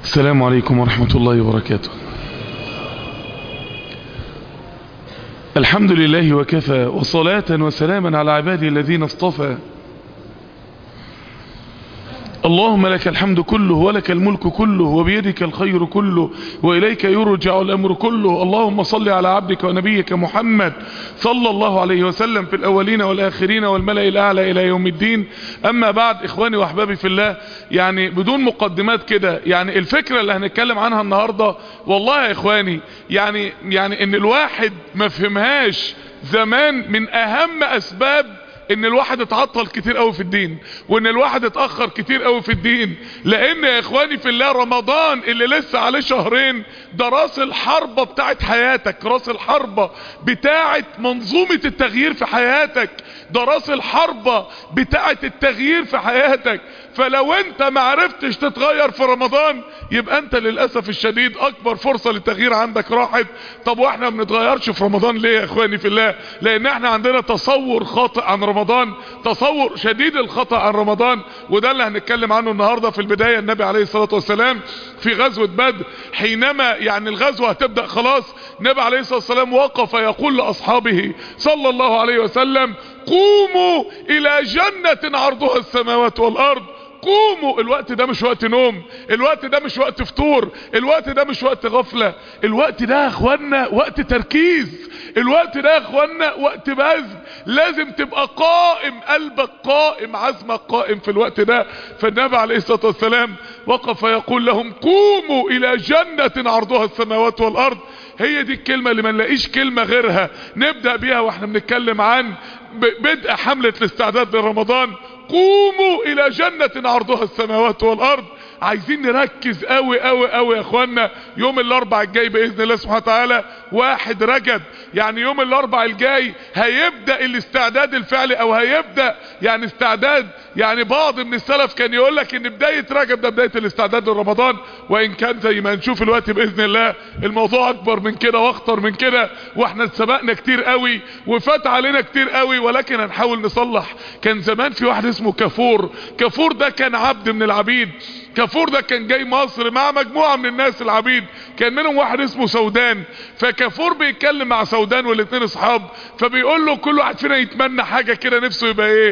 السلام عليكم ورحمة الله وبركاته الحمد لله وكفى وصلاة وسلاما على عباده الذين اصطفى اللهم لك الحمد كله ولك الملك كله وبيدك الخير كله وإليك يرجع الأمر كله اللهم صل على عبدك ونبيك محمد صلى الله عليه وسلم في الأولين والآخرين والملأ الأعلى إلى يوم الدين أما بعد إخواني وأحبابي في الله يعني بدون مقدمات كده يعني الفكرة اللي هنتكلم عنها النهاردة والله يا إخواني يعني, يعني إن الواحد ما فهمهاش زمان من أهم أسباب ان الواحد اتعطل كتير قوي في الدين وان الواحد اتأخر كتير قوي في الدين لان يا اخواني في الله رمضان اللي لسه عليه شهرين ده راس الحربة بتاعت حياتك راس الحربة بتاعت منظومة التغيير في حياتك ده راس الحربة بتاعت التغيير في حياتك فلو انت ما عرفتش تتغير في رمضان يبقى انت للأسف الشديد اكبر فرصة للتغيير عندك راحت طب واحنا ما بنتغيرش في رمضان ليه يا اخواني في الله لان احنا عندنا تصور خاطئ عن رمضان تصور شديد الخطأ عن رمضان وده اللي هنتكلم عنه النهاردة في البداية النبي عليه الصلاة والسلام في غزوة بدر حينما يعني الغزوة هتبدأ خلاص النبي عليه الصلاة والسلام وقف يقول لأصحابه صلى الله عليه وسلم قوموا الى جنة عرضها السماوات والارض قوموا الوقت ده مش وقت نوم الوقت ده مش وقت فطور الوقت ده مش وقت غفلة الوقت ده يا اخوانا وقت تركيز الوقت ده يا اخوانا وقت بذل لازم تبقى قائم قلبك قائم عزمك قائم في الوقت ده فالنبي عليه الصلاة والسلام وقف يقول لهم قوموا الى جنة عرضها السماوات والارض هي دي الكلمة اللي ما نلاقيش كلمة غيرها نبدأ بيها واحنا بنتكلم عن بدء حملة الاستعداد لرمضان قوموا الى جنة عرضها السماوات والارض عايزين نركز قوي قوي قوي يا اخوانا يوم الاربع الجاي باذن الله سبحانه وتعالى واحد رجب يعني يوم الاربع الجاي هيبدأ الاستعداد الفعلي او هيبدأ يعني استعداد يعني بعض من السلف كان يقول لك ان بداية رجب ده بداية الاستعداد لرمضان وان كان زي ما نشوف الوقت باذن الله الموضوع اكبر من كده واخطر من كده واحنا اتسبقنا كتير قوي وفات علينا كتير قوي ولكن هنحاول نصلح كان زمان في واحد اسمه كافور كافور ده كان عبد من العبيد كافور ده كان جاي مصر مع مجموعة من الناس العبيد كان منهم واحد اسمه سودان فكافور بيتكلم مع سودان والاثنين اصحاب فبيقول له كل واحد فينا يتمنى حاجة كده نفسه يبقى ايه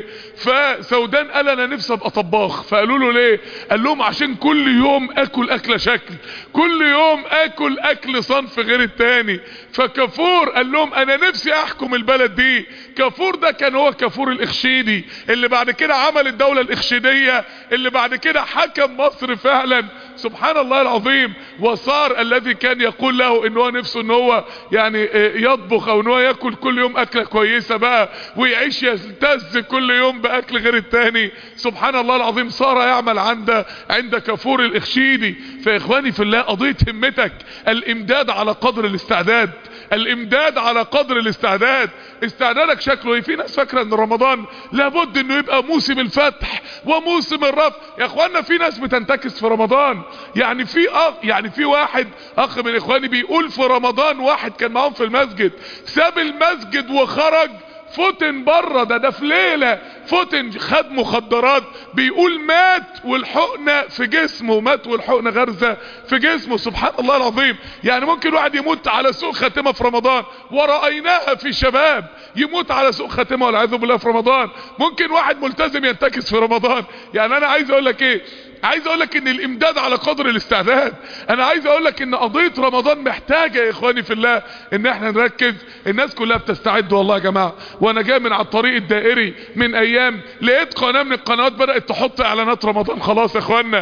فسودان قال انا نفسي ابقى طباخ فقالوا له ليه قال لهم عشان كل يوم اكل اكلة شكل كل يوم اكل اكل صنف غير التاني فكافور قال لهم انا نفسي احكم البلد دي كافور ده كان هو كافور الاخشيدي اللي بعد كده عمل الدولة الاخشيدية اللي بعد كده حكم مصر فعلا سبحان الله العظيم وصار الذي كان يقول له ان هو نفسه ان هو يعني يطبخ او ان هو ياكل كل يوم اكلة كويسة بقى ويعيش يلتز كل يوم باكل غير التاني سبحان الله العظيم صار يعمل عند عند كافور الاخشيدي فاخواني في الله قضية همتك الامداد على قدر الاستعداد الامداد على قدر الاستعداد استعدادك شكله ايه في ناس فاكره ان رمضان لابد انه يبقى موسم الفتح وموسم الرفع يا اخوانا في ناس بتنتكس في رمضان يعني في أخ يعني في واحد اخ من اخواني بيقول في رمضان واحد كان معاهم في المسجد ساب المسجد وخرج فتن بره ده ده في ليلة فتن خد مخدرات بيقول مات والحقنة في جسمه مات والحقنة غرزة في جسمه سبحان الله العظيم يعني ممكن واحد يموت على سوء خاتمة في رمضان ورأيناها في شباب يموت على سوء خاتمة والعياذ بالله في رمضان ممكن واحد ملتزم ينتكس في رمضان يعني انا عايز اقول لك ايه عايز اقول لك ان الامداد على قدر الاستعداد انا عايز اقول لك ان قضية رمضان محتاجة يا اخواني في الله ان احنا نركز الناس كلها بتستعد والله يا جماعة وانا جاي من على الطريق الدائري من ايام لقيت قناة من القنوات بدأت تحط اعلانات رمضان خلاص يا اخوانا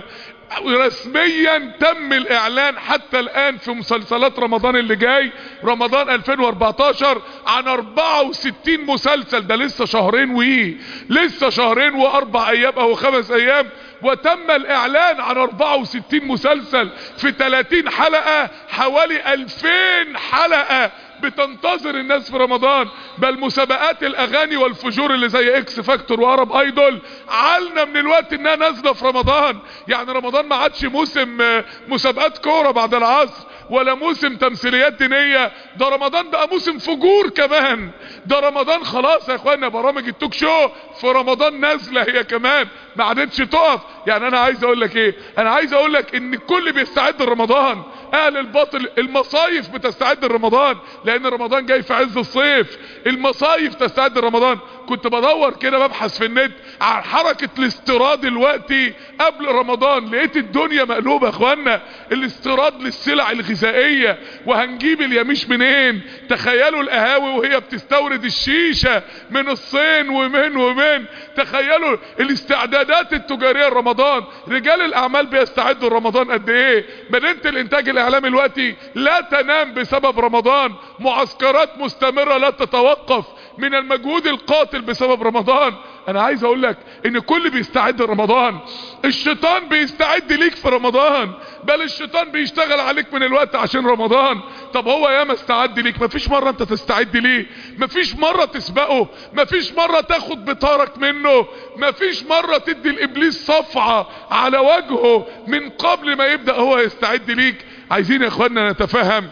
رسميا تم الاعلان حتى الان في مسلسلات رمضان اللي جاي رمضان 2014 عن 64 مسلسل ده لسه شهرين وايه لسه شهرين واربع ايام او خمس ايام وتم الاعلان عن 64 مسلسل في 30 حلقة حوالي 2000 حلقة بتنتظر الناس في رمضان بل مسابقات الاغاني والفجور اللي زي اكس فاكتور وارب ايدول علنا من الوقت انها نازله في رمضان يعني رمضان ما عادش موسم مسابقات كوره بعد العصر ولا موسم تمثيليات دينية ده رمضان بقى موسم فجور كمان ده رمضان خلاص يا اخوانا برامج التوك شو في رمضان نازلة هي كمان ما عادتش تقف يعني انا عايز اقول لك ايه انا عايز اقول لك ان الكل بيستعد لرمضان اهل الباطل المصايف بتستعد لرمضان لان رمضان جاي في عز الصيف المصايف تستعد لرمضان كنت بدور كده ببحث في النت عن حركة الاستيراد دلوقتي قبل رمضان لقيت الدنيا مقلوبة يا اخوانا الاستيراد للسلع الغذائية وهنجيب اليميش منين تخيلوا القهاوي وهي بتستورد الشيشة من الصين ومن ومن تخيلوا الاستعدادات التجارية لرمضان رجال الاعمال بيستعدوا لرمضان قد ايه مدينة الانتاج الاعلامي دلوقتي لا تنام بسبب رمضان معسكرات مستمرة لا تتوقف من المجهود القاتل بسبب رمضان انا عايز اقول لك ان كل بيستعد لرمضان الشيطان بيستعد ليك في رمضان بل الشيطان بيشتغل عليك من الوقت عشان رمضان طب هو ياما استعد ليك مفيش مرة انت تستعد ليه مفيش مرة تسبقه مفيش مرة تاخد بطارك منه مفيش مرة تدي الابليس صفعة على وجهه من قبل ما يبدأ هو يستعد ليك عايزين يا اخوانا نتفهم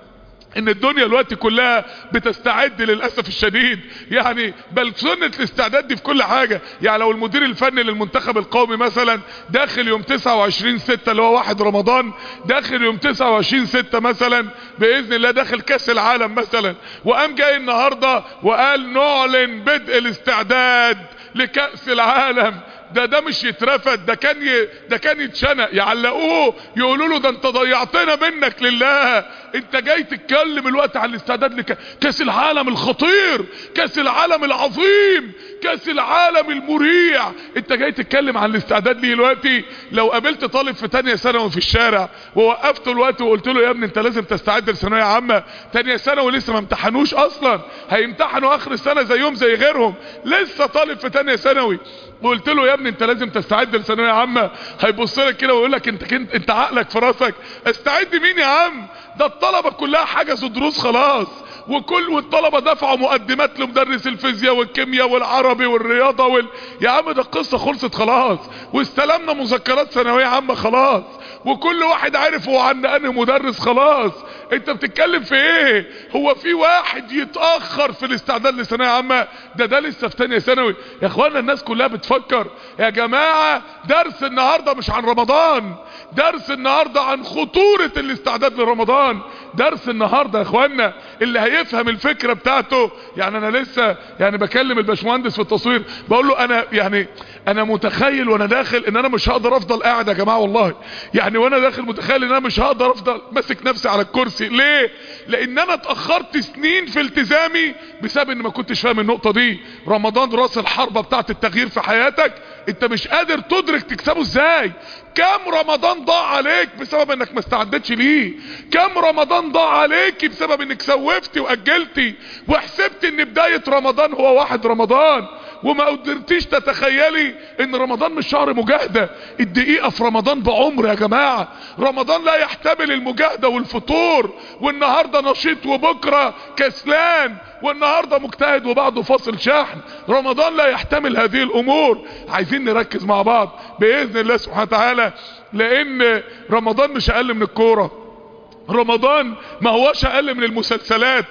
ان الدنيا الوقت كلها بتستعد للأسف الشديد يعني بل سنة الاستعداد دي في كل حاجة يعني لو المدير الفني للمنتخب القومي مثلا داخل يوم 29 6 اللي هو واحد رمضان داخل يوم 29 6 مثلا بإذن الله داخل كاس العالم مثلا وقام جاي النهاردة وقال نعلن بدء الاستعداد لكأس العالم ده ده مش يترفد ده كان ي... ده كان يتشنق يعلقوه يقولوا له ده انت ضيعتنا منك لله انت جاي تتكلم الوقت عن الاستعداد لك كاس العالم الخطير كاس العالم العظيم كاس العالم المريع انت جاي تتكلم عن الاستعداد ليه دلوقتي لو قابلت طالب في تانية ثانوي في الشارع ووقفته الوقت وقلت له يا ابني انت لازم تستعد لثانويه عامه تانية ثانوي لسه ما امتحنوش اصلا هيمتحنوا اخر السنه زيهم زي غيرهم لسه طالب في تانية ثانوي وقلت له يا ابني انت لازم تستعد لثانويه عامه هيبص لك كده ويقول لك انت كنت انت عقلك في راسك استعد مين يا عم ده الطلبه كلها حجزوا دروس خلاص وكل والطلبه دفعوا مقدمات لمدرس الفيزياء والكيمياء والعربي والرياضه وال... يا عم ده القصه خلصت خلاص واستلمنا مذكرات ثانويه عامه خلاص وكل واحد عارف هو عند انهي مدرس خلاص انت بتتكلم في ايه هو في واحد يتاخر في الاستعداد لثانويه عامه ده ده لسه في ثانيه ثانوي يا اخوانا الناس كلها بتفكر يا جماعه درس النهارده مش عن رمضان درس النهارده عن خطوره الاستعداد لرمضان درس النهارده يا اخوانا اللي هيفهم الفكره بتاعته يعني انا لسه يعني بكلم الباشمهندس في التصوير بقول له انا يعني انا متخيل وانا داخل ان انا مش هقدر افضل قاعد يا جماعه والله يعني وانا داخل متخيل ان انا مش هقدر افضل ماسك نفسي على الكرسي ليه لان انا اتاخرت سنين في التزامي بسبب ان ما كنتش فاهم النقطه دي رمضان راس الحربه بتاعت التغيير في حياتك انت مش قادر تدرك تكسبه ازاي كم رمضان ضاع عليك بسبب انك ما استعدتش ليه كم رمضان ضاع عليك بسبب انك سوفتي واجلتي وحسبت ان بداية رمضان هو واحد رمضان وما قدرتيش تتخيلي ان رمضان مش شهر مجاهدة الدقيقة في رمضان بعمر يا جماعة رمضان لا يحتمل المجاهدة والفطور والنهاردة نشيط وبكرة كسلان والنهاردة مجتهد وبعده فاصل شحن رمضان لا يحتمل هذه الامور عايزين نركز مع بعض باذن الله سبحانه وتعالى لان رمضان مش اقل من الكورة رمضان ما هوش اقل من المسلسلات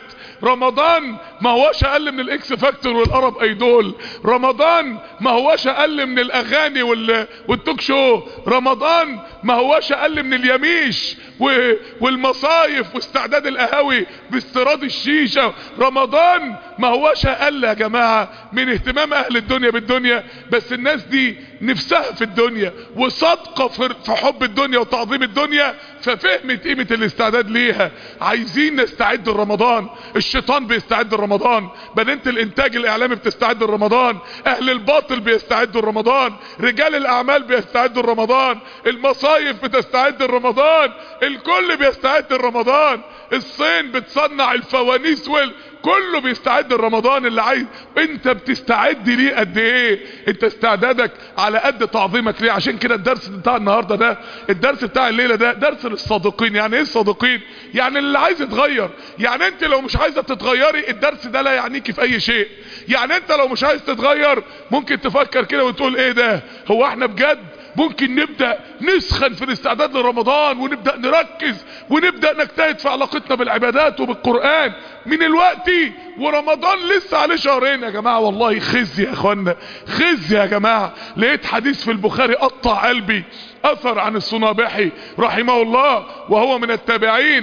رمضان ما هوش اقل من الاكس فاكتور والارب ايدول رمضان ما هوش اقل من الاغاني وال... والتوك شو رمضان ما هوش اقل من اليميش و... والمصايف واستعداد القهاوي باستيراد الشيشة رمضان ما هوش اقل يا جماعة من اهتمام اهل الدنيا بالدنيا بس الناس دي نفسها في الدنيا وصادقة في حب الدنيا وتعظيم الدنيا ففهمت قيمة الاستعداد ليها عايزين نستعد لرمضان الشيطان بيستعد لرمضان بنينة الانتاج الاعلامي بتستعد لرمضان اهل الباطل بيستعدوا لرمضان رجال الاعمال بيستعدوا لرمضان المصايف بتستعد لرمضان الكل بيستعد لرمضان الصين بتصنع الفوانيس وال كله بيستعد لرمضان اللي عايز انت بتستعد ليه قد ايه انت استعدادك على قد تعظيمك ليه عشان كده الدرس بتاع النهارده ده الدرس بتاع الليله ده درس للصادقين يعني ايه الصادقين يعني اللي عايز يتغير يعني انت لو مش عايزه تتغيري الدرس ده لا يعنيكي في اي شيء يعني انت لو مش عايز تتغير ممكن تفكر كده وتقول ايه ده هو احنا بجد ممكن نبدأ نسخن في الاستعداد لرمضان ونبدأ نركز ونبدأ نجتهد في علاقتنا بالعبادات وبالقرآن من الوقت ورمضان لسه عليه شهرين يا جماعة والله خزي يا اخوانا خزي يا جماعة لقيت حديث في البخاري قطع قلبي اثر عن الصنابحي رحمه الله وهو من التابعين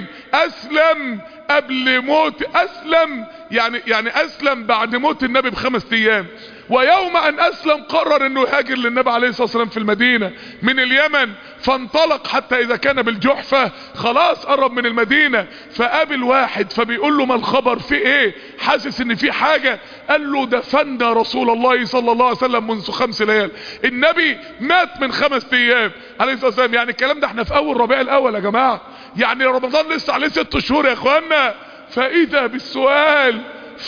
اسلم قبل موت اسلم يعني يعني اسلم بعد موت النبي بخمس ايام ويوم ان اسلم قرر انه يهاجر للنبي عليه الصلاة والسلام في المدينة من اليمن فانطلق حتى اذا كان بالجحفة خلاص قرب من المدينة فقابل واحد فبيقول له ما الخبر في ايه حاسس ان في حاجة قال له دفنا رسول الله صلى الله عليه وسلم منذ خمس ليال النبي مات من خمس ايام عليه الصلاة والسلام يعني الكلام ده احنا في اول ربيع الاول يا جماعة يعني رمضان لسه عليه ست شهور يا اخوانا فاذا بالسؤال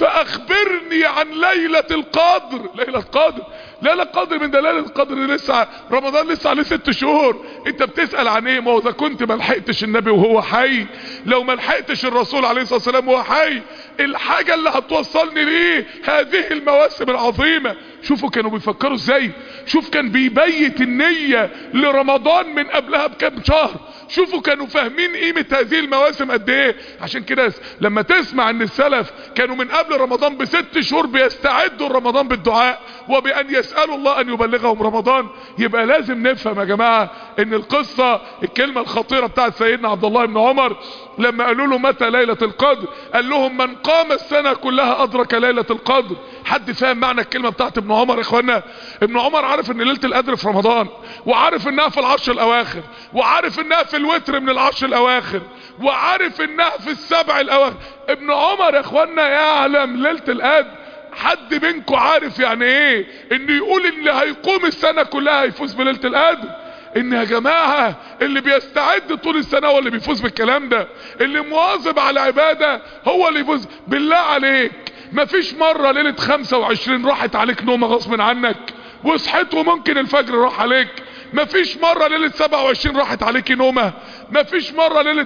فاخبرني عن ليلة القدر ليلة القدر ليلة القدر من دلالة القدر لسه رمضان لسه عليه ست شهور انت بتسأل عن ايه ما هو اذا كنت ما لحقتش النبي وهو حي لو ما لحقتش الرسول عليه الصلاة والسلام وهو حي الحاجة اللي هتوصلني ليه هذه المواسم العظيمة شوفوا كانوا بيفكروا ازاي شوف كان بيبيت النية لرمضان من قبلها بكام شهر شوفوا كانوا فاهمين قيمة هذه المواسم قد ايه عشان كده لما تسمع ان السلف كانوا من قبل رمضان بست شهور بيستعدوا رمضان بالدعاء وبان يسألوا الله ان يبلغهم رمضان يبقى لازم نفهم يا جماعة ان القصة الكلمة الخطيرة بتاعت سيدنا عبد الله بن عمر لما قالوا له متى ليلة القدر قال لهم من قام السنة كلها ادرك ليلة القدر حد فاهم معنى الكلمة بتاعت ابن عمر يا اخوانا ابن عمر عارف ان ليلة القدر في رمضان وعارف انها في العشر الاواخر وعارف انها في الوتر من العشر الاواخر وعارف انها في السبع الاواخر ابن عمر يا اخوانا يعلم ليلة القدر حد منكم عارف يعني ايه انه يقول اللي هيقوم السنة كلها هيفوز بليلة القدر ان يا جماعة اللي بيستعد طول السنة هو اللي بيفوز بالكلام ده اللي مواظب على عبادة هو اللي يفوز بالله عليك مفيش مرة ليلة 25 راحت عليك نومة غصب عنك وصحيت وممكن الفجر راح عليك مفيش مرة ليلة 27 راحت عليك نومة مفيش مرة ليلة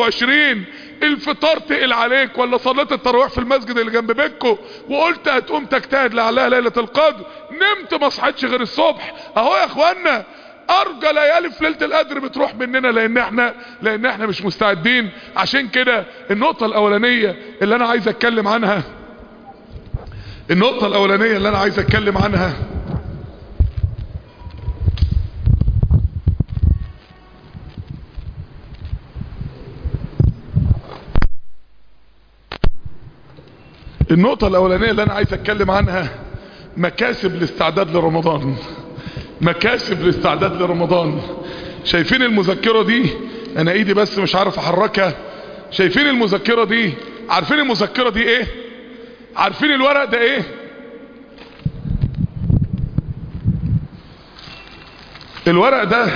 29 الفطار تقل عليك ولا صليت التراويح في المسجد اللي جنب بيتكو وقلت هتقوم تجتهد لعلها ليلة القدر نمت ما صحيتش غير الصبح اهو يا اخوانا ارجى ليالي في ليله القدر بتروح مننا لان احنا لان احنا مش مستعدين عشان كده النقطه الاولانيه اللي انا عايز اتكلم عنها النقطه الاولانيه اللي انا عايز اتكلم عنها النقطة الأولانية اللي أنا عايز أتكلم عنها مكاسب الاستعداد لرمضان مكاسب الاستعداد لرمضان شايفين المذكرة دي أنا إيدي بس مش عارف أحركها شايفين المذكرة دي عارفين المذكرة دي إيه عارفين الورق ده إيه الورق ده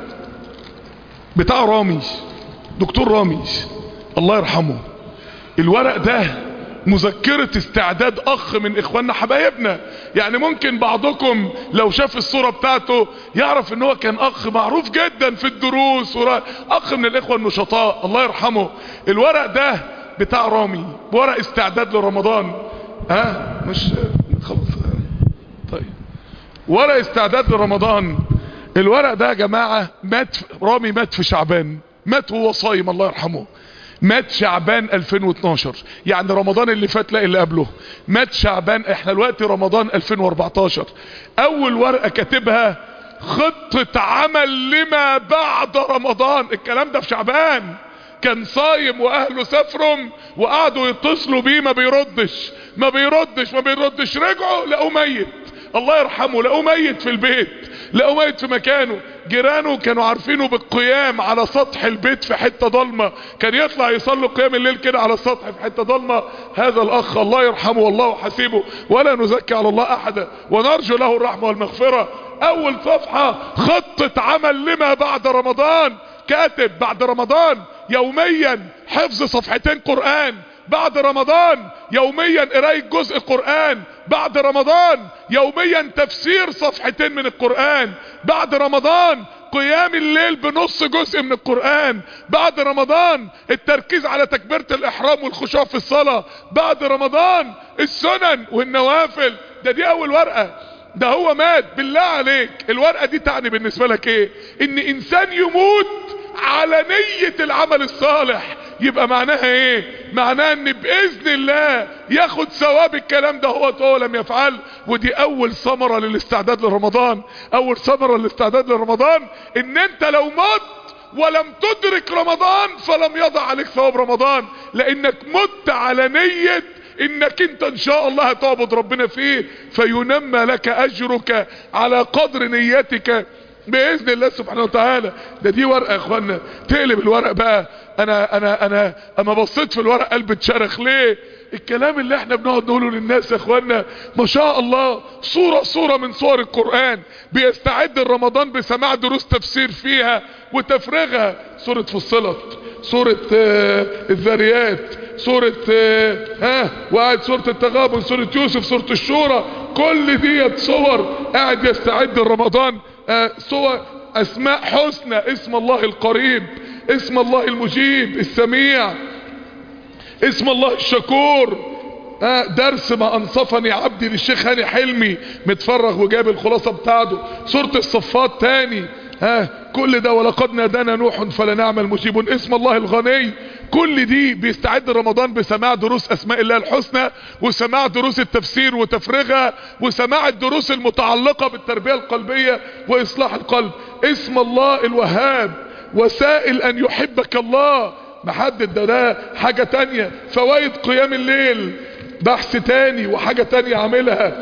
بتاع رامي دكتور رامي الله يرحمه الورق ده مذكرة استعداد اخ من اخواننا حبايبنا يعني ممكن بعضكم لو شاف الصورة بتاعته يعرف ان هو كان اخ معروف جدا في الدروس ورا اخ من الاخوة النشطاء الله يرحمه الورق ده بتاع رامي ورق استعداد لرمضان ها مش خلاص طيب ورق استعداد لرمضان الورق ده يا جماعة مات رامي مات في شعبان مات وهو صايم الله يرحمه مات شعبان 2012 يعني رمضان اللي فات لا اللي قبله مات شعبان احنا دلوقتي رمضان 2014 اول ورقة كاتبها خطة عمل لما بعد رمضان الكلام ده في شعبان كان صايم واهله سافرهم وقعدوا يتصلوا بيه ما بيردش ما بيردش ما بيردش رجعوا لقوا ميت الله يرحمه لقوا ميت في البيت لقوا ميت في مكانه جيرانه كانوا عارفينه بالقيام على سطح البيت في حتة ضلمة كان يطلع يصلي قيام الليل كده على السطح في حتة ضلمة هذا الاخ الله يرحمه والله حسيبه ولا نزكي على الله احدا ونرجو له الرحمة والمغفرة اول صفحة خطة عمل لما بعد رمضان كاتب بعد رمضان يوميا حفظ صفحتين قرآن بعد رمضان يوميا قرايه جزء قرآن بعد رمضان يوميا تفسير صفحتين من القرآن بعد رمضان قيام الليل بنص جزء من القرآن بعد رمضان التركيز على تكبيرة الإحرام والخشوع في الصلاة بعد رمضان السنن والنوافل ده دي أول ورقة ده هو مات بالله عليك الورقة دي تعني بالنسبة لك ايه ان انسان يموت على نية العمل الصالح يبقى معناها ايه معناها ان باذن الله ياخد ثواب الكلام ده هو هو لم يفعل ودي اول ثمرة للاستعداد لرمضان اول ثمرة للاستعداد لرمضان ان انت لو مت ولم تدرك رمضان فلم يضع عليك ثواب رمضان لانك مت على نية انك انت ان شاء الله هتعبد ربنا فيه فينمى لك اجرك على قدر نيتك باذن الله سبحانه وتعالى ده دي ورقه يا اخوانا تقلب الورق بقى انا انا انا اما بصيت في الورق قلبي اتشرخ ليه الكلام اللي احنا بنقعد نقوله للناس يا اخوانا ما شاء الله صورة صورة من صور القرآن بيستعد رمضان بسماع دروس تفسير فيها وتفريغها سورة فصلت سورة آه الذاريات سورة آه ها وقاعد سورة التغابن سورة يوسف سورة الشورى كل ديت صور قاعد يستعد رمضان آه صور اسماء حسنى اسم الله القريب اسم الله المجيب السميع اسم الله الشكور آه درس ما انصفني عبدي للشيخ هاني حلمي متفرغ وجاب الخلاصة بتاعته سورة الصفات تاني ها آه كل ده ولقد نادانا نوح فلنعم المجيب اسم الله الغني كل دي بيستعد رمضان بسماع دروس اسماء الله الحسنى وسماع دروس التفسير وتفريغها وسماع الدروس المتعلقة بالتربية القلبية واصلاح القلب اسم الله الوهاب وسائل ان يحبك الله محدد ده ده حاجة تانية فوائد قيام الليل بحث تاني وحاجة تانية عاملها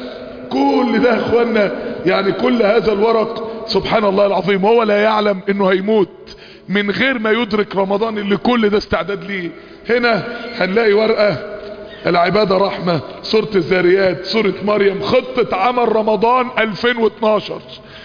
كل ده يا اخوانا يعني كل هذا الورق سبحان الله العظيم هو لا يعلم انه هيموت من غير ما يدرك رمضان اللي كل ده استعداد ليه هنا هنلاقي ورقة العبادة رحمة سورة الزاريات سورة مريم خطة عمل رمضان 2012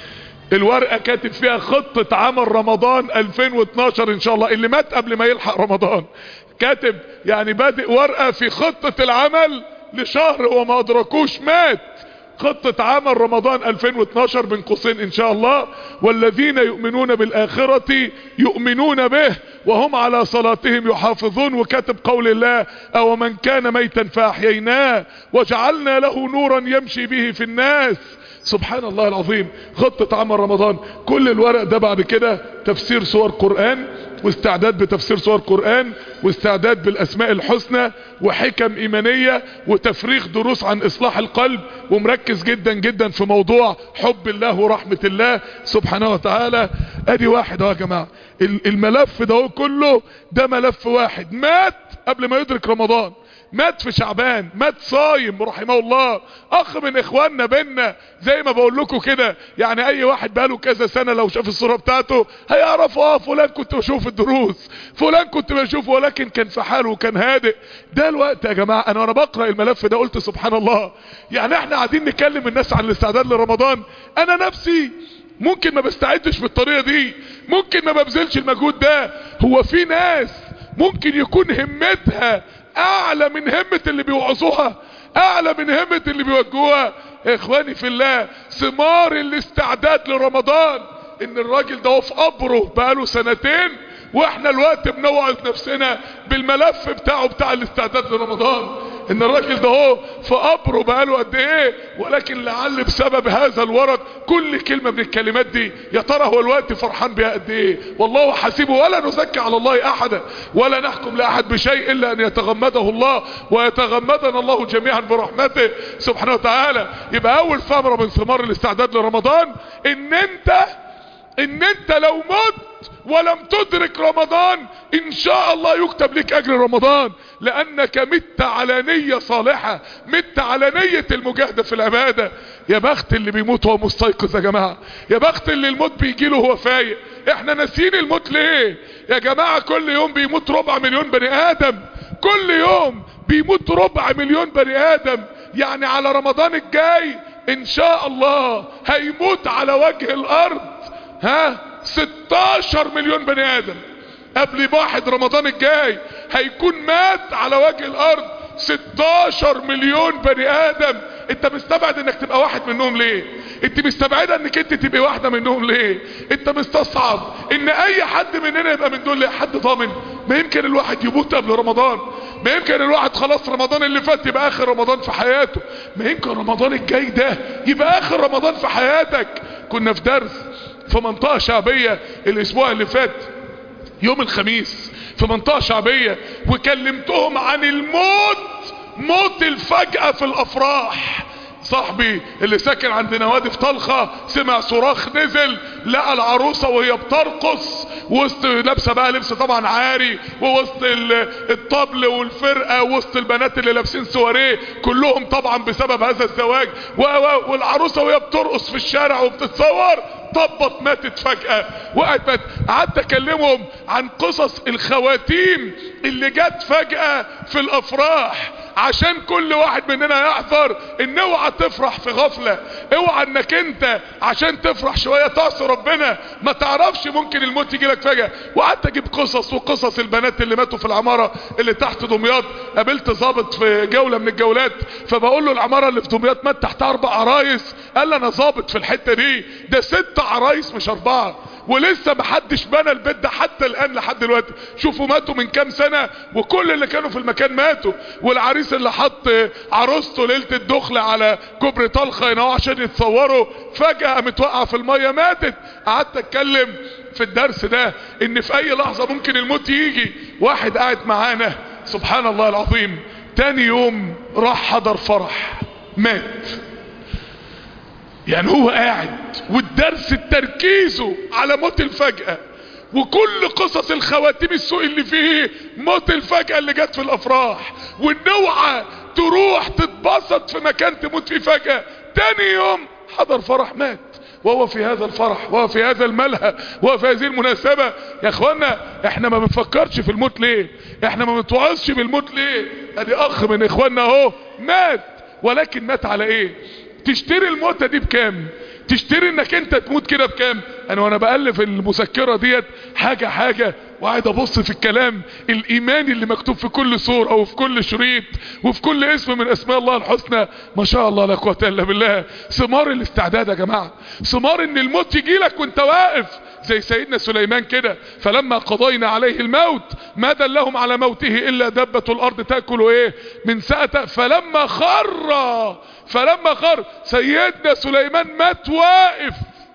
الورقة كاتب فيها خطة عمل رمضان 2012 ان شاء الله اللي مات قبل ما يلحق رمضان كاتب يعني بادئ ورقة في خطة العمل لشهر وما ادركوش مات خطة عمل رمضان 2012 بين قوسين ان شاء الله والذين يؤمنون بالاخرة يؤمنون به وهم على صلاتهم يحافظون وكاتب قول الله او من كان ميتا فاحييناه وجعلنا له نورا يمشي به في الناس سبحان الله العظيم خطة عمل رمضان كل الورق ده بعد كده تفسير سور قرآن واستعداد بتفسير سور قرآن واستعداد بالاسماء الحسنى وحكم ايمانية وتفريغ دروس عن اصلاح القلب ومركز جدا جدا في موضوع حب الله ورحمة الله سبحانه وتعالى ادي واحد اهو يا جماعة الملف ده كله ده ملف واحد مات قبل ما يدرك رمضان مات في شعبان مات صايم رحمه الله اخ من اخواننا بينا زي ما بقول لكم كده يعني اي واحد بقاله كذا سنة لو شاف الصورة بتاعته هيعرف اه فلان كنت بشوف الدروس فلان كنت بشوفه ولكن كان في حاله وكان هادئ ده الوقت يا جماعة انا وانا بقرأ الملف ده قلت سبحان الله يعني احنا قاعدين نكلم الناس عن الاستعداد لرمضان انا نفسي ممكن ما بستعدش بالطريقة دي ممكن ما ببذلش المجهود ده هو في ناس ممكن يكون همتها اعلى من همة اللي بيوعظوها اعلى من همة اللي بيوجهوها اخواني في الله ثمار الاستعداد لرمضان ان الراجل ده في قبره بقاله سنتين واحنا الوقت بنوعظ نفسنا بالملف بتاعه بتاع الاستعداد لرمضان ان الراجل ده هو في قبره بقاله قد ايه ولكن لعل بسبب هذا الورق كل كلمة من الكلمات دي يا ترى هو الوقت فرحان بها قد ايه والله حسيبه ولا نزكي على الله احدا ولا نحكم لاحد بشيء الا ان يتغمده الله ويتغمدنا الله جميعا برحمته سبحانه وتعالى يبقى اول ثمرة من ثمار الاستعداد لرمضان ان انت ان انت لو مت ولم تدرك رمضان ان شاء الله يكتب لك اجر رمضان لانك مت على نية صالحة مت على نية المجاهدة في العبادة يا بخت اللي بيموت وهو مستيقظ يا جماعة يا بخت اللي الموت بيجيله وهو فايق احنا ناسيين الموت ليه يا جماعة كل يوم بيموت ربع مليون بني ادم كل يوم بيموت ربع مليون بني ادم يعني على رمضان الجاي ان شاء الله هيموت على وجه الارض ها 16 مليون بني ادم قبل واحد رمضان الجاي هيكون مات على وجه الارض 16 مليون بني ادم انت مستبعد انك تبقى واحد منهم ليه انت مستبعدة انك انت تبقى واحدة منهم ليه انت مستصعب ان اي حد مننا يبقى من دول ليه حد ضامن ما يمكن الواحد يموت قبل رمضان ما يمكن الواحد خلاص رمضان اللي فات يبقى اخر رمضان في حياته ما يمكن رمضان الجاي ده يبقى اخر رمضان في حياتك كنا في درس في منطقة شعبية الاسبوع اللي فات يوم الخميس في منطقة شعبية وكلمتهم عن الموت موت الفجأة في الافراح صاحبي اللي ساكن عند نوادي في طلخة سمع صراخ نزل لقى العروسة وهي بترقص وسط لابسة بقى لبس طبعا عاري ووسط الطبل والفرقة وسط البنات اللي لابسين سواريه كلهم طبعا بسبب هذا الزواج والعروسة وهي بترقص في الشارع وبتتصور طبط ماتت فجأة وقعت مات قعدت اكلمهم عن قصص الخواتيم اللي جت فجأة في الافراح عشان كل واحد مننا يحذر ان اوعى تفرح في غفلة اوعى انك انت عشان تفرح شوية تعصي ربنا ما تعرفش ممكن الموت يجي لك فجأة وقعدت اجيب قصص وقصص البنات اللي ماتوا في العمارة اللي تحت دمياط قابلت ظابط في جولة من الجولات فبقول له العمارة اللي في دمياط مات تحتها اربع عرايس قال لي انا ظابط في الحتة دي ده ست عرايس مش اربعة ولسه محدش بنى البيت ده حتى الان لحد دلوقتي شوفوا ماتوا من كام سنة وكل اللي كانوا في المكان ماتوا والعريس اللي حط عروسته ليلة الدخل على كوبري طلخة هنا عشان يتصوروا فجأة قامت واقعة في المية ماتت قعدت اتكلم في الدرس ده ان في اي لحظة ممكن الموت يجي واحد قاعد معانا سبحان الله العظيم تاني يوم راح حضر فرح مات يعني هو قاعد والدرس تركيزه على موت الفجأة وكل قصص الخواتيم السوء اللي فيه موت الفجأة اللي جت في الافراح والنوعة تروح تتبسط في مكان تموت فيه فجأة تاني يوم حضر فرح مات وهو في هذا الفرح وهو في هذا الملهى وهو في هذه المناسبة يا اخوانا احنا ما بنفكرش في الموت ليه احنا ما بنتوعظش بالموت ليه ادي اخ من اخواننا اهو مات ولكن مات على ايه تشتري الموتة دي بكام تشتري انك انت تموت كده بكام انا وانا بألف المذكرة ديت حاجة حاجة وقاعد ابص في الكلام الايماني اللي مكتوب في كل صورة وفي كل شريط وفي كل اسم من اسماء الله الحسنى ما شاء الله لا قوه الا بالله ثمار الاستعداد يا جماعة ثمار ان الموت يجي لك وانت واقف زي سيدنا سليمان كده فلما قضينا عليه الموت ما دلهم على موته الا دبة الارض تأكل ايه من سأته فلما خر فلما خر سيدنا سليمان مات واقف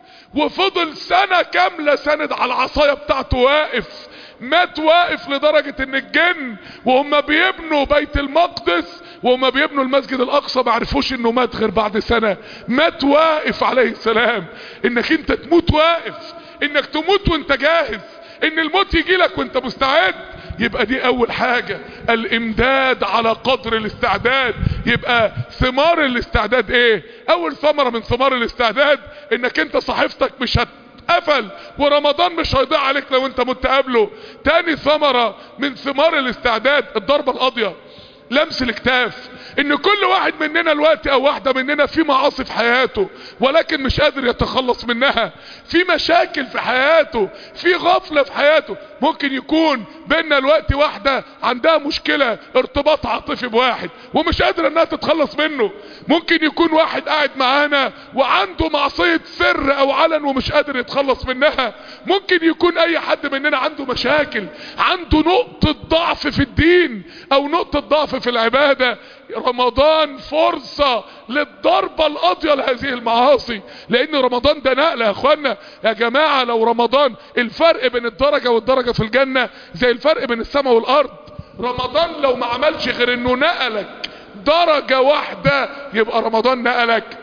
وفضل سنة كاملة سند على العصاية بتاعته واقف مات واقف لدرجة ان الجن وهم بيبنوا بيت المقدس وهم بيبنوا المسجد الاقصى ما عرفوش انه مات غير بعد سنة مات واقف عليه السلام انك انت تموت واقف انك تموت وانت جاهز ان الموت يجي لك وانت مستعد يبقى دي اول حاجة الامداد على قدر الاستعداد يبقى ثمار الاستعداد ايه اول ثمرة من ثمار الاستعداد انك انت صحيفتك مش هتقفل ورمضان مش هيضيع عليك لو انت مت قبله تاني ثمرة من ثمار الاستعداد الضربة القاضية لمس الاكتاف ان كل واحد مننا الوقت او واحدة مننا في معاصي في حياته ولكن مش قادر يتخلص منها في مشاكل في حياته في غفلة في حياته ممكن يكون بيننا الوقت واحدة عندها مشكلة ارتباط عاطفي بواحد ومش قادرة انها تتخلص منه ممكن يكون واحد قاعد معانا وعنده معصية سر او علن ومش قادر يتخلص منها ممكن يكون اي حد مننا عنده مشاكل عنده نقطة ضعف في الدين او نقطة ضعف في العبادة رمضان فرصة للضربة القاضية لهذه المعاصي لان رمضان ده نقلة يا اخوانا يا جماعة لو رمضان الفرق بين الدرجة والدرجة في الجنة زي الفرق بين السماء والارض رمضان لو ما عملش غير انه نقلك درجة واحدة يبقى رمضان نقلك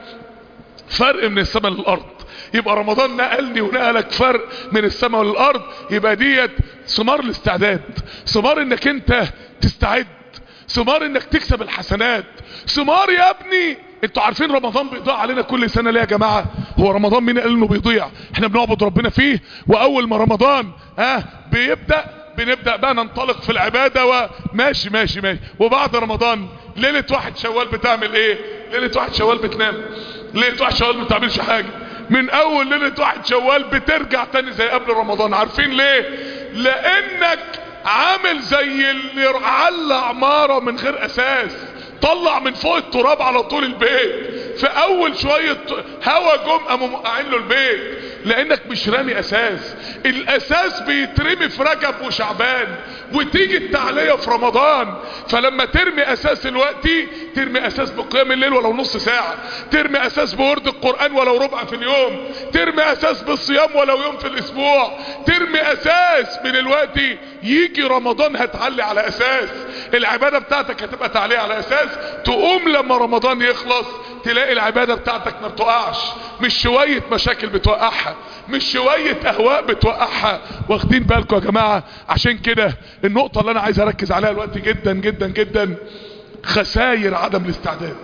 فرق من السماء للارض يبقى رمضان نقلني ونقلك فرق من السماء للارض يبقى ديت ثمار الاستعداد ثمار انك انت تستعد ثمار انك تكسب الحسنات ثمار يا ابني انتوا عارفين رمضان بيضيع علينا كل سنة ليه يا جماعة هو رمضان مين قال انه بيضيع احنا بنعبد ربنا فيه واول ما رمضان ها بيبدأ بنبدأ بقى ننطلق في العبادة وماشي ماشي ماشي وبعد رمضان ليلة واحد شوال بتعمل ايه ليلة واحد شوال بتنام ليلة واحد شوال ما بتعملش حاجة من اول ليلة واحد شوال بترجع تاني زي قبل رمضان عارفين ليه لانك عامل زي اللي على عمارة من غير اساس طلع من فوق التراب على طول البيت في اول شوية هوا جم قاموا موقعين له البيت لانك مش رامي اساس الاساس بيترمي في رجب وشعبان وتيجي التعلية في رمضان فلما ترمي اساس الوقت ترمي اساس بقيام الليل ولو نص ساعة ترمي اساس بورد القرآن ولو ربع في اليوم ترمي اساس بالصيام ولو يوم في الاسبوع ترمي اساس من الوقت يجي رمضان هتعلي على اساس العبادة بتاعتك هتبقى تعلية على اساس تقوم لما رمضان يخلص تلاقي العبادة بتاعتك ما بتوقعش مش شوية مشاكل بتوقعها مش شوية اهواء بتوقعها واخدين بالكم يا جماعة عشان كده النقطة اللي انا عايز اركز عليها الوقت جدا جدا جدا خساير عدم الاستعداد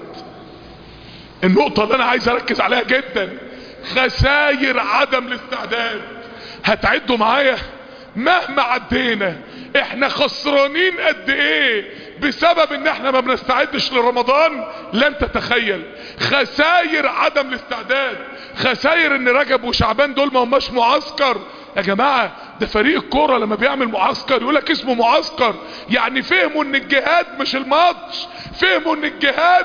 النقطة اللي انا عايز اركز عليها جدا خساير عدم الاستعداد هتعدوا معايا مهما عدينا احنا خسرانين قد ايه بسبب ان احنا ما بنستعدش لرمضان لن تتخيل خساير عدم الاستعداد خساير ان رجب وشعبان دول ما هماش معسكر يا جماعة ده فريق الكورة لما بيعمل معسكر يقولك اسمه معسكر يعني فهموا ان الجهاد مش الماتش فهموا ان الجهاد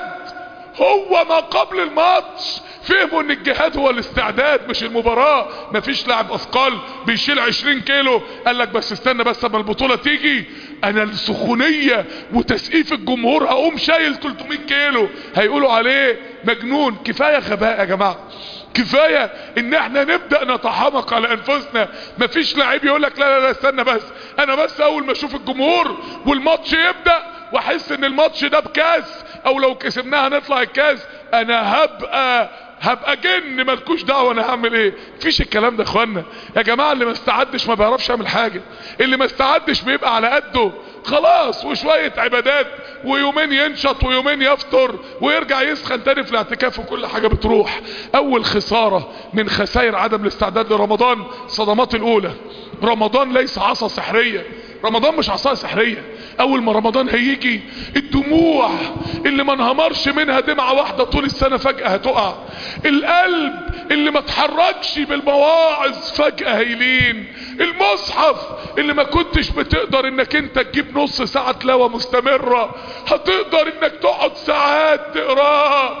هو ما قبل الماتش فهموا ان الجهاد هو الاستعداد مش المباراة مفيش لاعب اثقال بيشيل 20 كيلو قال لك بس استنى بس اما البطولة تيجي انا السخونية وتسقيف الجمهور هقوم شايل 300 كيلو هيقولوا عليه مجنون كفاية غباء يا جماعة كفاية ان احنا نبدأ نتحمق على انفسنا مفيش لعيب يقولك لا لا لا استنى بس انا بس اول ما اشوف الجمهور والماتش يبدأ واحس ان الماتش ده بكاس او لو كسبناها نطلع الكاس انا هبقى هبقى جن مالكوش دعوه انا هعمل ايه مفيش الكلام ده يا اخوانا يا جماعه اللي ما استعدش ما بيعرفش يعمل حاجه اللي ما استعدش بيبقى على قده خلاص وشويه عبادات ويومين ينشط ويومين يفطر ويرجع يسخن تاني في الاعتكاف وكل حاجه بتروح اول خساره من خسائر عدم الاستعداد لرمضان صدمات الاولى رمضان ليس عصا سحريه رمضان مش عصايه سحريه اول ما رمضان هيجي الدموع اللي ما انهمرش منها دمعة واحدة طول السنة فجأة هتقع القلب اللي ما اتحركش بالمواعظ فجأة هيلين المصحف اللي ما كنتش بتقدر انك انت تجيب نص ساعة تلاوة مستمرة هتقدر انك تقعد ساعات تقراه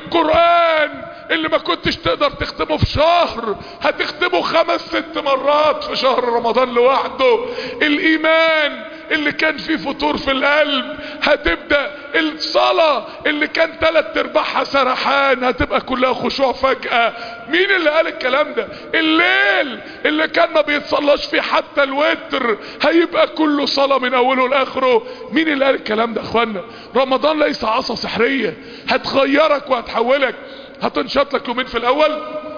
القرآن اللي ما كنتش تقدر تختمه في شهر هتختمه خمس ست مرات في شهر رمضان لوحده الايمان اللي كان فيه فتور في القلب هتبدأ الصلاة اللي كان تلات ارباعها سرحان هتبقى كلها خشوع فجأة مين اللي قال الكلام ده الليل اللي كان ما بيتصلاش فيه حتى الوتر هيبقى كله صلاة من اوله لاخره مين اللي قال الكلام ده يا اخوانا رمضان ليس عصا سحرية هتغيرك وهتحولك هتنشط لك يومين في الاول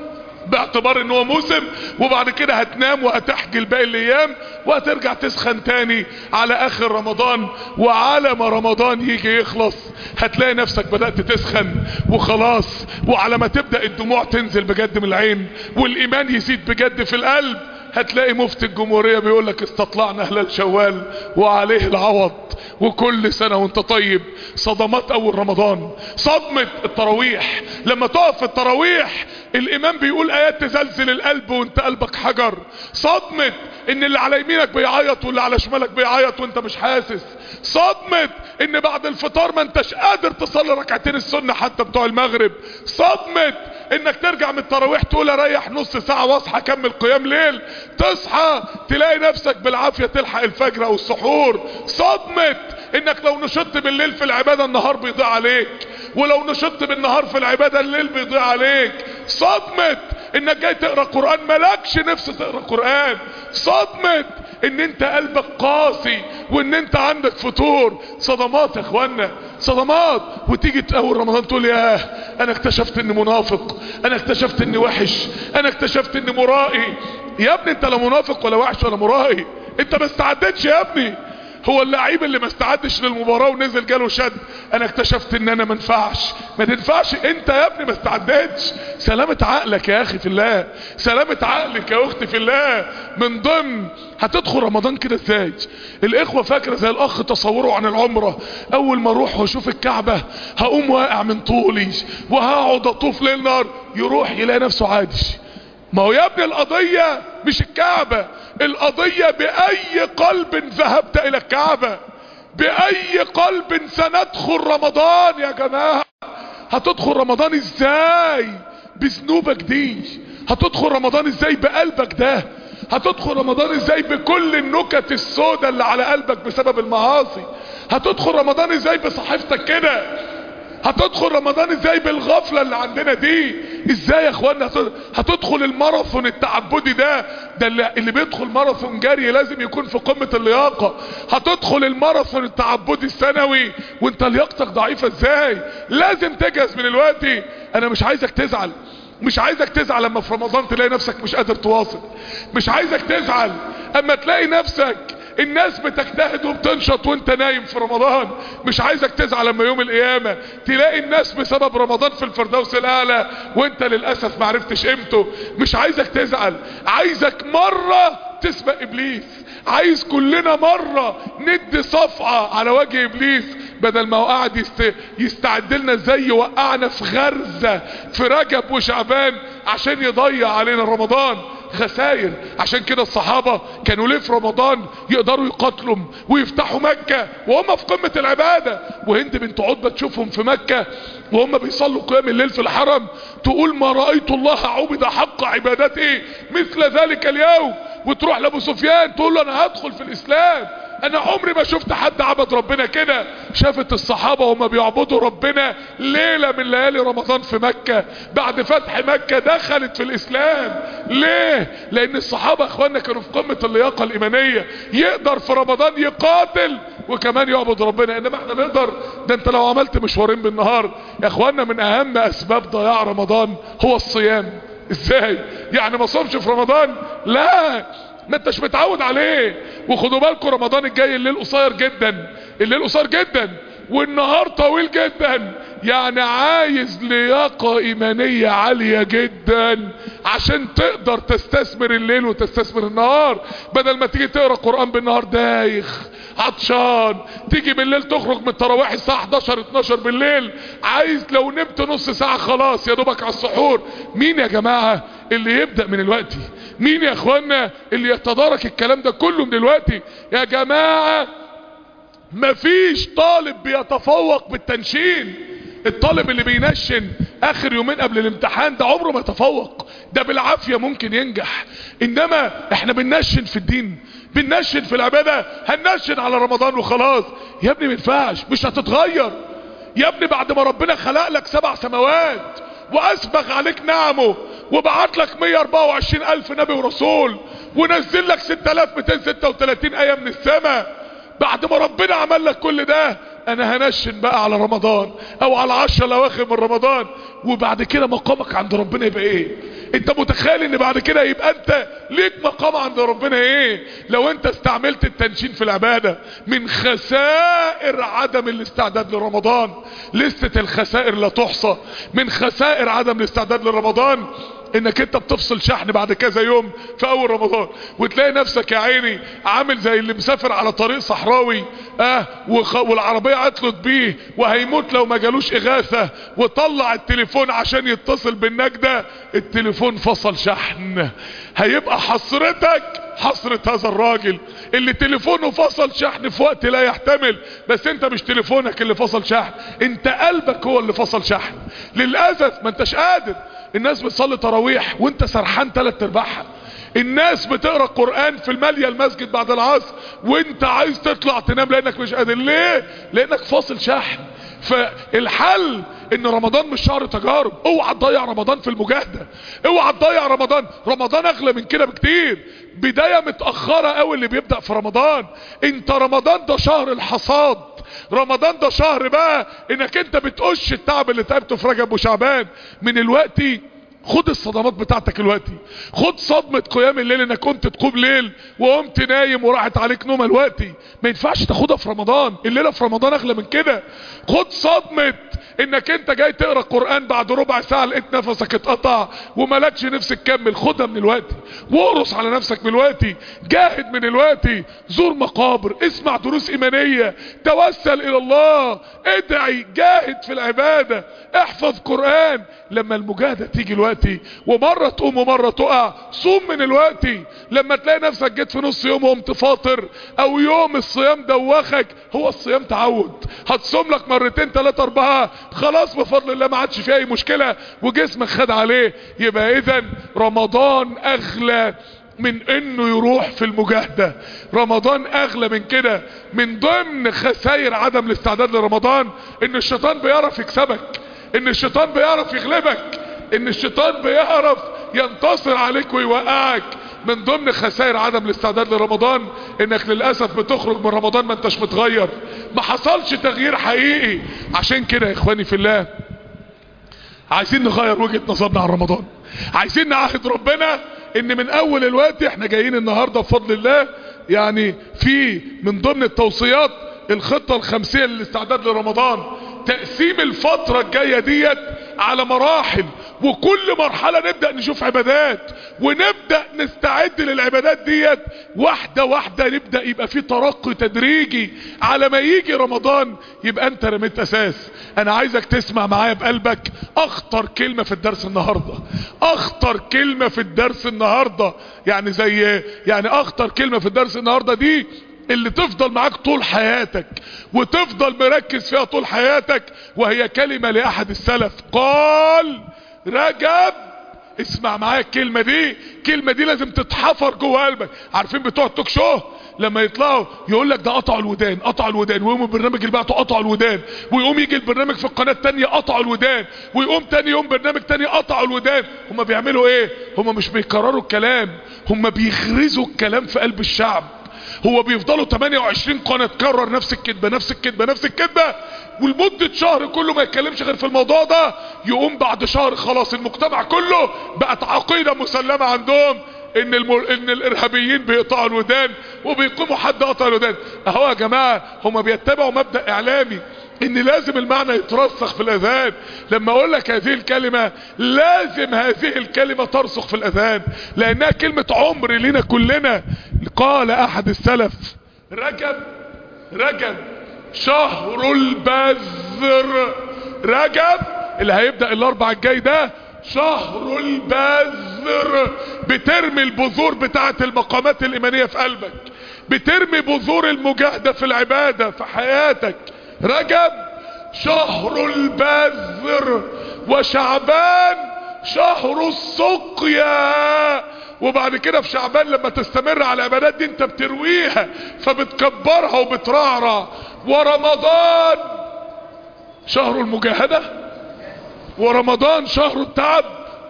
باعتبار ان هو موسم وبعد كده هتنام وهتحجل باقي الايام وهترجع تسخن تاني على اخر رمضان وعلى ما رمضان يجي يخلص هتلاقي نفسك بدأت تسخن وخلاص وعلى ما تبدأ الدموع تنزل بجد من العين والايمان يزيد بجد في القلب هتلاقي مفتي الجمهورية بيقول لك استطلعنا هلال شوال وعليه العوض وكل سنة وانت طيب صدمات اول رمضان صدمة التراويح لما تقف في التراويح الامام بيقول ايات تزلزل القلب وانت قلبك حجر صدمة ان اللي على يمينك بيعيط واللي على شمالك بيعيط وانت مش حاسس صدمة ان بعد الفطار ما انتش قادر تصلي ركعتين السنة حتى بتوع المغرب صدمة انك ترجع من التراويح تقول اريح نص ساعة واصحى اكمل قيام ليل تصحى تلاقي نفسك بالعافية تلحق الفجر او السحور صدمة انك لو نشطت بالليل في العبادة النهار بيضيع عليك ولو نشطت بالنهار في العبادة الليل بيضيع عليك صدمة انك جاي تقرأ قرآن ملكش نفس تقرأ قرآن صدمة ان انت قلبك قاسي وان انت عندك فتور صدمات يا اخوانا صدمات وتيجي اول رمضان تقول ياه انا اكتشفت اني منافق انا اكتشفت اني وحش انا اكتشفت اني مرائي يا ابني انت لا منافق ولا وحش ولا مرائي انت ما استعدتش يا ابني هو اللعيب اللي ما استعدش للمباراة ونزل جاله شد انا اكتشفت ان انا ما ينفعش ما تنفعش انت يا ابني ما استعدتش سلامة عقلك يا اخي في الله سلامة عقلك يا اختي في الله من ضمن هتدخل رمضان كده ازاي الاخوة فاكرة زي الاخ تصوره عن العمرة اول ما اروح واشوف الكعبة هقوم واقع من طولي وهقعد اطوف ليل نار يروح يلاقي نفسه عادي ما هو يا ابني القضية مش الكعبة القضية بأي قلب ذهبت إلى الكعبة بأي قلب سندخل رمضان يا جماعة هتدخل رمضان ازاي بذنوبك دي هتدخل رمضان ازاي بقلبك ده هتدخل رمضان ازاي بكل النكت السوداء اللي على قلبك بسبب المعاصي هتدخل رمضان ازاي بصحيفتك كده هتدخل رمضان ازاي بالغفلة اللي عندنا دي ازاي يا اخوانا هتدخل الماراثون التعبدي ده ده اللي, اللي بيدخل ماراثون جري لازم يكون في قمة اللياقة هتدخل الماراثون التعبدي السنوي وانت لياقتك ضعيفة ازاي لازم تجهز من الوقت انا مش عايزك تزعل مش عايزك تزعل لما في رمضان تلاقي نفسك مش قادر تواصل مش عايزك تزعل اما تلاقي نفسك الناس بتجتهد وبتنشط وانت نايم في رمضان مش عايزك تزعل لما يوم القيامة تلاقي الناس بسبب رمضان في الفردوس الاعلى وانت للأسف معرفتش قيمته مش عايزك تزعل عايزك مرة تسبق ابليس عايز كلنا مرة ندي صفعة على وجه ابليس بدل ما هو قاعد يست... يستعد لنا ازاي يوقعنا في غرزة في رجب وشعبان عشان يضيع علينا رمضان خسائر عشان كده الصحابة كانوا ليه في رمضان يقدروا يقاتلوا ويفتحوا مكة وهم في قمة العبادة وهند بنت عتبة تشوفهم في مكة وهم بيصلوا قيام الليل في الحرم تقول ما رأيت الله عبد حق عبادته مثل ذلك اليوم وتروح لابو سفيان تقول له انا هدخل في الاسلام انا عمري ما شفت حد عبد ربنا كده شافت الصحابة وهم بيعبدوا ربنا ليلة من ليالي رمضان في مكة بعد فتح مكة دخلت في الاسلام ليه لان الصحابة اخواننا كانوا في قمة اللياقة الايمانية يقدر في رمضان يقاتل وكمان يعبد ربنا انما احنا نقدر ده انت لو عملت مشوارين بالنهار يا اخواننا من اهم اسباب ضياع رمضان هو الصيام ازاي يعني ما صومش في رمضان لا ما انتش متعود عليه وخدوا بالكم رمضان الجاي الليل قصير جدا الليل قصير جدا والنهار طويل جدا يعني عايز لياقة ايمانية عالية جدا عشان تقدر تستثمر الليل وتستثمر النهار بدل ما تيجي تقرأ قرآن بالنهار دايخ عطشان تيجي بالليل تخرج من التراويح الساعة 11 12 بالليل عايز لو نمت نص ساعة خلاص يا دوبك على السحور مين يا جماعة اللي يبدأ من الوقت مين يا اخوانا اللي يتدارك الكلام ده كله من الوقت يا جماعة مفيش طالب بيتفوق بالتنشين الطالب اللي بينشن اخر يومين قبل الامتحان ده عمره ما يتفوق ده بالعافية ممكن ينجح انما احنا بننشن في الدين بننشن في العبادة هننشن على رمضان وخلاص يا ابني مينفعش مش هتتغير يا ابني بعد ما ربنا خلق لك سبع سماوات واسبغ عليك نعمه وبعت لك 124 الف نبي ورسول ونزل لك 6236 ايه من السماء بعد ما ربنا عمل لك كل ده انا هنشن بقى على رمضان او على عشر الاواخر من رمضان وبعد كده مقامك عند ربنا يبقى ايه انت متخيل ان بعد كده يبقى انت ليك مقام عند ربنا ايه لو انت استعملت التنشين في العبادة من خسائر عدم الاستعداد لرمضان لستة الخسائر لا تحصى من خسائر عدم الاستعداد لرمضان انك انت بتفصل شحن بعد كذا يوم في اول رمضان وتلاقي نفسك يا عيني عامل زي اللي مسافر على طريق صحراوي اه وخ... والعربية عطلت بيه وهيموت لو ما جالوش اغاثة وطلع التليفون عشان يتصل بالنجدة التليفون فصل شحن هيبقى حسرتك حسرة هذا الراجل اللي تليفونه فصل شحن في وقت لا يحتمل بس انت مش تليفونك اللي فصل شحن انت قلبك هو اللي فصل شحن للأسف ما انتش قادر الناس بتصلي تراويح وانت سرحان تلات ارباعها الناس بتقرا قران في الماليه المسجد بعد العصر وانت عايز تطلع تنام لانك مش قادر ليه لانك فاصل شحن فالحل ان رمضان مش شهر تجارب اوعى تضيع رمضان في المجاهده اوعى تضيع رمضان رمضان اغلى من كده بكتير بدايه متاخره قوي اللي بيبدا في رمضان انت رمضان ده شهر الحصاد رمضان ده شهر بقى انك انت بتقش التعب اللي تعبته في رجب وشعبان من الوقت خد الصدمات بتاعتك الوقتي خد صدمة قيام الليل انك كنت تقوم ليل وقمت نايم وراحت عليك نومة الوقتي ما ينفعش تاخدها في رمضان الليلة في رمضان اغلى من كده خد صدمة انك انت جاي تقرا قران بعد ربع ساعه لقيت نفسك اتقطع ومالكش نفس تكمل خدها من الوقت وارص على نفسك من الوقت جاهد من الوقت زور مقابر اسمع دروس ايمانيه توسل الى الله ادعي جاهد في العباده احفظ قران لما المجاهده تيجي الوقت ومره تقوم ومره تقع صوم من الوقت لما تلاقي نفسك جيت في نص يوم وقمت فاطر او يوم الصيام دوخك هو الصيام تعود هتصوم لك مرتين ثلاثة اربعة خلاص بفضل الله ما عادش فيه اي مشكلة وجسمك خد عليه يبقى اذا رمضان اغلى من انه يروح في المجاهدة رمضان اغلى من كده من ضمن خسائر عدم الاستعداد لرمضان ان الشيطان بيعرف يكسبك ان الشيطان بيعرف يغلبك ان الشيطان بيعرف ينتصر عليك ويوقعك من ضمن خسائر عدم الاستعداد لرمضان انك للأسف بتخرج من رمضان ما انتش متغير ما حصلش تغيير حقيقي عشان كده يا اخواني في الله عايزين نغير وجهة نظرنا عن رمضان عايزين نعهد ربنا ان من اول الوقت احنا جايين النهاردة بفضل الله يعني في من ضمن التوصيات الخطة الخمسية للاستعداد لرمضان تقسيم الفترة الجاية ديت على مراحل وكل مرحلة نبدأ نشوف عبادات ونبدأ نستعد للعبادات ديت واحدة واحدة نبدأ يبقى في ترقي تدريجي على ما يجي رمضان يبقى انت رميت اساس انا عايزك تسمع معايا بقلبك اخطر كلمة في الدرس النهاردة اخطر كلمة في الدرس النهاردة يعني زي يعني اخطر كلمة في الدرس النهاردة دي اللي تفضل معاك طول حياتك وتفضل مركز فيها طول حياتك وهي كلمة لأحد السلف قال رجب اسمع معايا الكلمة دي الكلمة دي لازم تتحفر جوه قلبك عارفين بتوع التوك شو لما يطلعوا يقول لك ده قطعوا الودان قطعوا الودان ويقوم البرنامج اللي بعته قطعوا الودان ويقوم يجي البرنامج في القناة التانية قطعوا الودان ويقوم تاني يوم برنامج تاني قطعوا الودان هم بيعملوا ايه هم مش بيكرروا الكلام هم بيغرزوا الكلام في قلب الشعب هو بيفضلوا 28 قناة تكرر نفس الكذبة نفس الكذبة نفس الكذبة ولمدة شهر كله ما يتكلمش غير في الموضوع ده يقوم بعد شهر خلاص المجتمع كله بقت عقيدة مسلمة عندهم ان الم... ان الارهابيين بيقطعوا الودان وبيقوموا حد قطع الودان اهو يا جماعة هما بيتبعوا مبدأ اعلامي ان لازم المعنى يترسخ في الاذهان لما اقول لك هذه الكلمة لازم هذه الكلمة ترسخ في الاذهان لانها كلمة عمر لنا كلنا قال احد السلف رجب رجب شهر البذر رجب اللي هيبدأ الاربع الجاي ده شهر البذر بترمي البذور بتاعت المقامات الايمانية في قلبك بترمي بذور المجاهدة في العبادة في حياتك رجب شهر البذر وشعبان شهر السقيا وبعد كده في شعبان لما تستمر على العبادات دي انت بترويها فبتكبرها وبترعرع ورمضان شهر المجاهدة ورمضان شهر التعب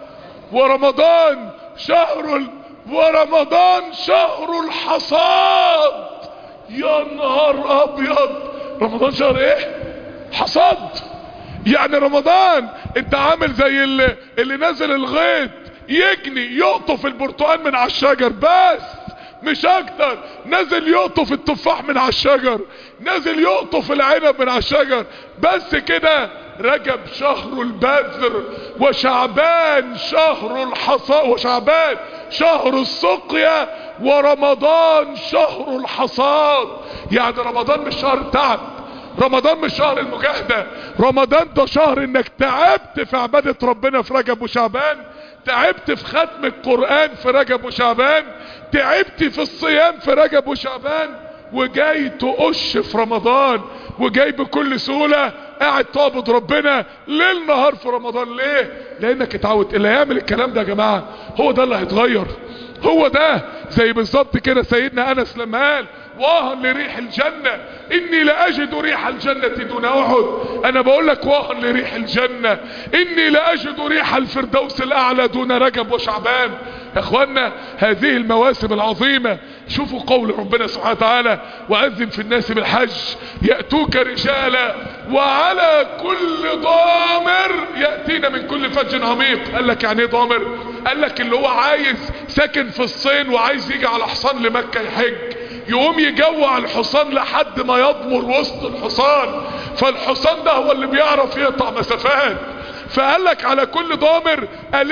ورمضان شهر ال... ورمضان شهر الحصاد يا نهار ابيض رمضان شهر ايه حصاد يعني رمضان انت عامل زي اللي, اللي نزل الغيط يجني يقطف البرتقال من على الشجر بس مش اكتر نزل يقطف التفاح من على الشجر نزل يقطف العنب من على الشجر بس كده رجب شهر البذر وشعبان شهر الحصاد وشعبان شهر السقيا ورمضان شهر الحصاد يعني رمضان مش شهر التعب رمضان مش شهر المجاهدة رمضان ده شهر انك تعبت في عبادة ربنا في رجب وشعبان تعبت في ختم القرآن في رجب وشعبان تعبت في الصيام في رجب وشعبان وجاي تقش في رمضان وجاي بكل سهولة قاعد تعبد ربنا ليل نهار في رمضان ليه لانك اتعودت اللي هيعمل الكلام ده يا جماعة هو ده اللي هيتغير هو ده زي بالظبط كده سيدنا انس لما قال واها لريح الجنة اني لاجد ريح الجنة دون احد انا بقول لك واها لريح الجنة اني لاجد ريح الفردوس الاعلى دون رجب وشعبان يا اخوانا هذه المواسم العظيمة شوفوا قول ربنا سبحانه وتعالى واذن في الناس بالحج يأتوك رجالا وعلى كل ضامر يأتينا من كل فج عميق قال لك يعني ايه ضامر قال لك اللي هو عايز ساكن في الصين وعايز يجي على حصان لمكة يحج يقوم يجوع الحصان لحد ما يضمر وسط الحصان فالحصان ده هو اللي بيعرف يقطع مسافات فقال لك على كل ضامر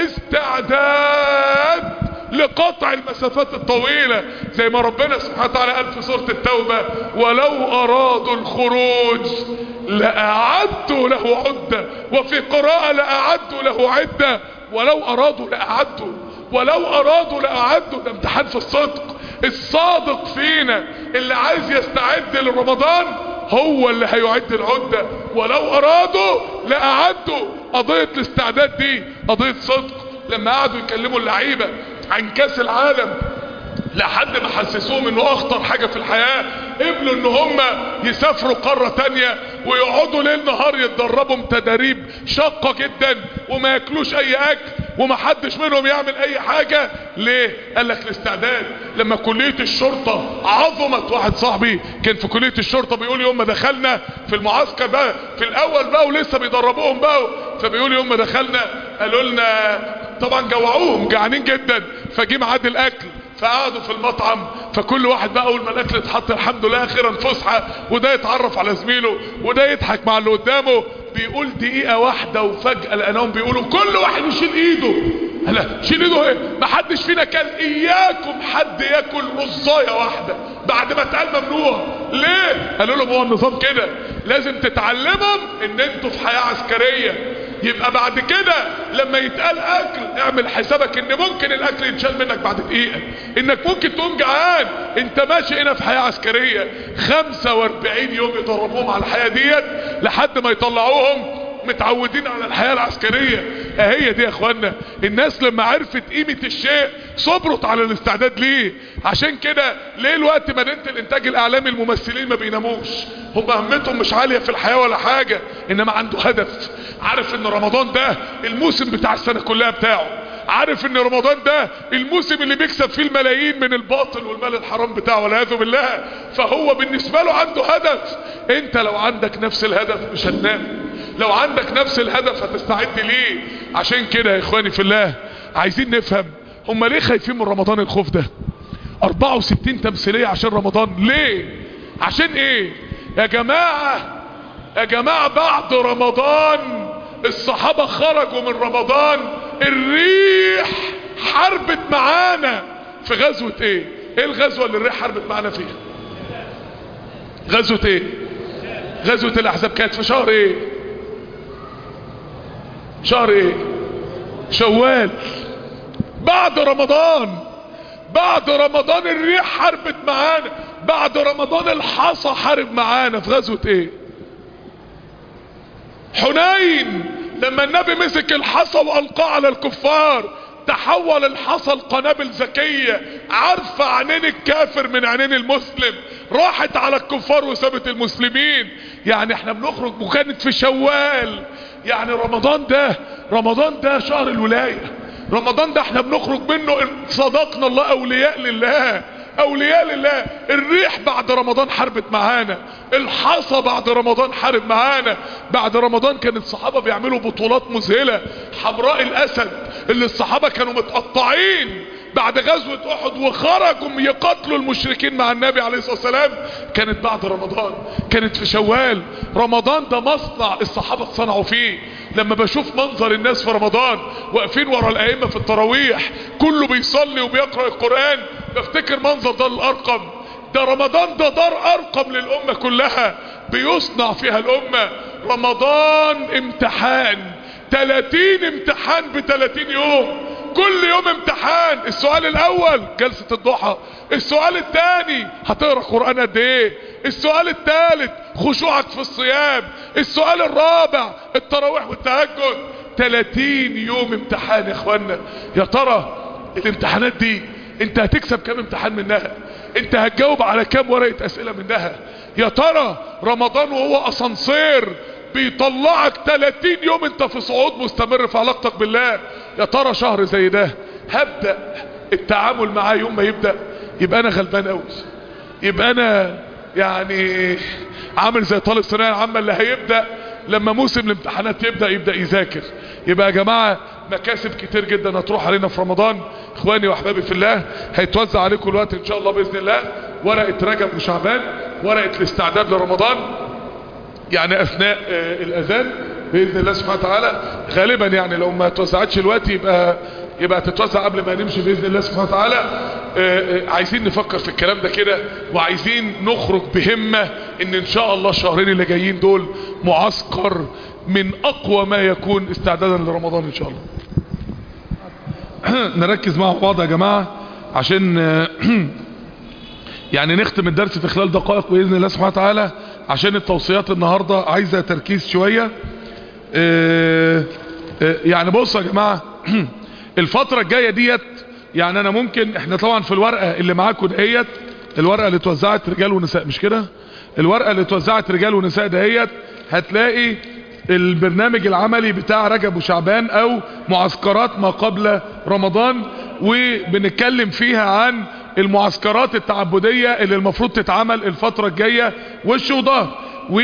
الاستعداد لقطع المسافات الطويلة زي ما ربنا سبحانه وتعالى قال في سورة التوبة ولو ارادوا الخروج لأعدوا له عدة وفي قراءة لأعدوا له عدة ولو ارادوا لأعدوا ولو ارادوا لأعدوا ده امتحان في الصدق الصادق فينا اللي عايز يستعد لرمضان هو اللي هيعد العدة ولو ارادوا لأعدوا قضية الاستعداد دي قضية صدق لما قعدوا يكلموا اللعيبة عن كاس العالم لحد ما حسسوهم انه اخطر حاجة في الحياة قبلوا ان هم يسافروا قارة تانية ويقعدوا ليل نهار يتدربوا تدريب شاقة جدا وما ياكلوش اي اكل وما حدش منهم يعمل اي حاجة ليه قال لك الاستعداد لما كلية الشرطة عظمت واحد صاحبي كان في كلية الشرطة بيقول يوم ما دخلنا في المعسكر بقى في الاول بقى ولسه بيدربوهم بقى فبيقول يوم ما دخلنا قالوا لنا طبعا جوعوهم جعانين جدا فجي ميعاد الاكل فقعدوا في المطعم فكل واحد بقى اول ما الاكل اتحط الحمد لله اخيرا فسحه وده يتعرف على زميله وده يضحك مع اللي قدامه بيقول دقيقه واحده وفجاه لقيناهم بيقولوا كل واحد يشيل ايده لا شيل ايده ايه محدش فينا كان اياكم حد ياكل رصايه واحده بعد ما اتقال ممنوع ليه قالوا لهم هو النظام كده لازم تتعلمهم ان انتوا في حياه عسكريه يبقى بعد كده لما يتقال اكل اعمل حسابك ان ممكن الاكل يتشال منك بعد دقيقة انك ممكن تقوم جعان انت ماشي هنا في حياة عسكرية 45 يوم يدربوهم على الحياة ديت لحد ما يطلعوهم متعودين على الحياة العسكرية اهي دي يا اخوانا الناس لما عرفت قيمة الشيء صبرت على الاستعداد ليه عشان كده ليه الوقت مدينة الانتاج الاعلامي الممثلين ما بيناموش هم همتهم مش عالية في الحياة ولا حاجة انما عنده هدف عارف ان رمضان ده الموسم بتاع السنة كلها بتاعه عارف ان رمضان ده الموسم اللي بيكسب فيه الملايين من الباطل والمال الحرام بتاعه والعياذ بالله فهو بالنسبة له عنده هدف انت لو عندك نفس الهدف مش هتنام لو عندك نفس الهدف هتستعد ليه عشان كده يا اخواني في الله عايزين نفهم هم ليه خايفين من رمضان الخوف ده 64 تمثيلية عشان رمضان ليه عشان ايه يا جماعة يا جماعة بعد رمضان الصحابة خرجوا من رمضان الريح حربت معانا في غزوة ايه ايه الغزوة اللي الريح حربت معانا فيها غزوة ايه غزوة الاحزاب كانت في شهر ايه شهر ايه شوال بعد رمضان بعد رمضان الريح حربت معانا بعد رمضان الحصى حارب معانا في غزوة ايه حنين لما النبي مسك الحصى والقاه على الكفار تحول الحصى لقنابل ذكية عارفة عينين الكافر من عينين المسلم راحت على الكفار وسابت المسلمين يعني احنا بنخرج وكانت في شوال يعني رمضان ده رمضان ده شهر الولاية رمضان ده احنا بنخرج منه صدقنا الله اولياء لله اولياء لله الريح بعد رمضان حربت معانا الحصى بعد رمضان حارب معانا بعد رمضان كان الصحابة بيعملوا بطولات مذهلة حمراء الاسد اللي الصحابة كانوا متقطعين بعد غزوة احد وخرجوا يقاتلوا المشركين مع النبي عليه الصلاة والسلام كانت بعد رمضان كانت في شوال رمضان ده مصنع الصحابة صنعوا فيه لما بشوف منظر الناس في رمضان واقفين ورا الائمة في التراويح كله بيصلي وبيقرأ القرآن بفتكر منظر دار الارقم ده رمضان ده دار ارقم للامة كلها بيصنع فيها الامة رمضان امتحان 30 امتحان ب 30 يوم كل يوم امتحان السؤال الاول جلسة الضحى السؤال الثاني هتقرأ قرآن قد ايه السؤال الثالث خشوعك في الصيام السؤال الرابع التراويح والتهجد 30 يوم امتحان يا اخوانا يا ترى الامتحانات دي انت هتكسب كام امتحان منها انت هتجاوب على كام ورقة اسئلة منها يا ترى رمضان وهو اسانسير بيطلعك 30 يوم انت في صعود مستمر في علاقتك بالله يا ترى شهر زي ده هبدأ التعامل معاه يوم ما يبدأ يبقى انا غلبان قوي يبقى انا يعني عامل زي طالب الثانويه العامه اللي هيبدأ لما موسم الامتحانات يبدأ يبدأ يذاكر يبقى يا جماعة مكاسب كتير جدا هتروح علينا في رمضان اخواني واحبابي في الله هيتوزع عليكم الوقت ان شاء الله باذن الله ورقه رجب وشعبان ورقه الاستعداد لرمضان يعني اثناء آه الاذان باذن الله سبحانه وتعالى غالبا يعني لو ما توزعتش الوقت يبقى يبقى تتوزع قبل ما نمشي باذن الله سبحانه وتعالى آه آه عايزين نفكر في الكلام ده كده وعايزين نخرج بهمه ان ان شاء الله الشهرين اللي جايين دول معسكر من اقوى ما يكون استعدادا لرمضان ان شاء الله نركز مع بعض يا جماعة عشان يعني نختم الدرس في خلال دقائق بإذن الله سبحانه وتعالى عشان التوصيات النهاردة عايزة تركيز شوية اه اه يعني بصوا يا جماعة الفترة الجاية ديت يعني انا ممكن احنا طبعا في الورقة اللي معاكم دهيت الورقة اللي اتوزعت رجال ونساء مش كده الورقة اللي اتوزعت رجال ونساء دهيت هتلاقي البرنامج العملي بتاع رجب وشعبان او معسكرات ما قبل رمضان وبنتكلم فيها عن المعسكرات التعبدية اللي المفروض تتعمل الفترة الجاية وش وظهر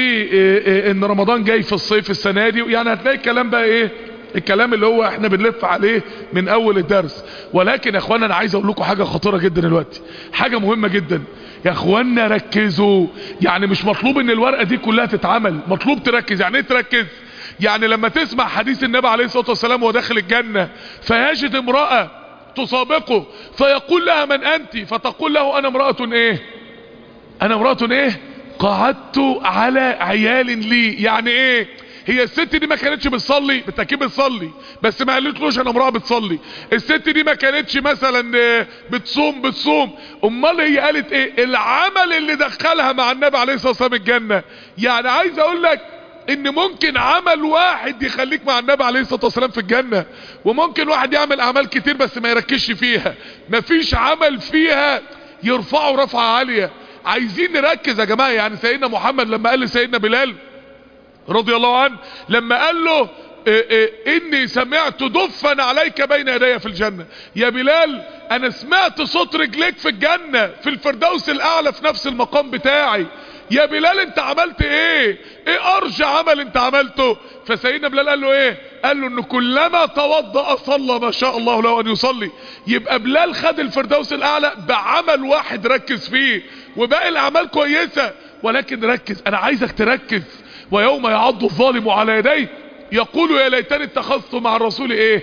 وان رمضان جاي في الصيف السنة دي يعني هتلاقي الكلام بقى ايه الكلام اللي هو احنا بنلف عليه من اول الدرس ولكن يا اخوانا انا عايز اقول لكم حاجة خطيرة جدا دلوقتي حاجة مهمة جدا يا اخوانا ركزوا يعني مش مطلوب ان الورقة دي كلها تتعمل مطلوب تركز يعني ايه تركز يعني لما تسمع حديث النبي عليه الصلاة والسلام وهو داخل الجنة فيجد امرأة تسابقه فيقول لها من انت فتقول له انا امرأة ايه انا امرأة ايه قعدت على عيال لي يعني ايه هي الست دي ما كانتش بتصلي بالتاكيد بتصلي بس ما قالتلوش انا امراه بتصلي الست دي ما كانتش مثلا بتصوم بتصوم امال هي قالت ايه العمل اللي دخلها مع النبي عليه الصلاه والسلام الجنه يعني عايز اقول لك ان ممكن عمل واحد يخليك مع النبي عليه الصلاه والسلام في الجنه وممكن واحد يعمل اعمال كتير بس ما يركزش فيها مفيش عمل فيها يرفعه رفعه عاليه عايزين نركز يا جماعه يعني سيدنا محمد لما قال لسيدنا بلال رضي الله عنه لما قال له إيه إيه اني سمعت دفا عليك بين يدي في الجنة يا بلال انا سمعت صوت رجليك في الجنة في الفردوس الاعلى في نفس المقام بتاعي يا بلال انت عملت ايه ايه ارجى عمل انت عملته فسيدنا بلال قال له ايه قال له انه كلما توضأ صلى ما شاء الله له ان يصلي يبقى بلال خد الفردوس الاعلى بعمل واحد ركز فيه وباقي الاعمال كويسة ولكن ركز انا عايزك تركز ويوم يعض الظالم على يديه يقول يا ليتني اتخذت مع الرسول ايه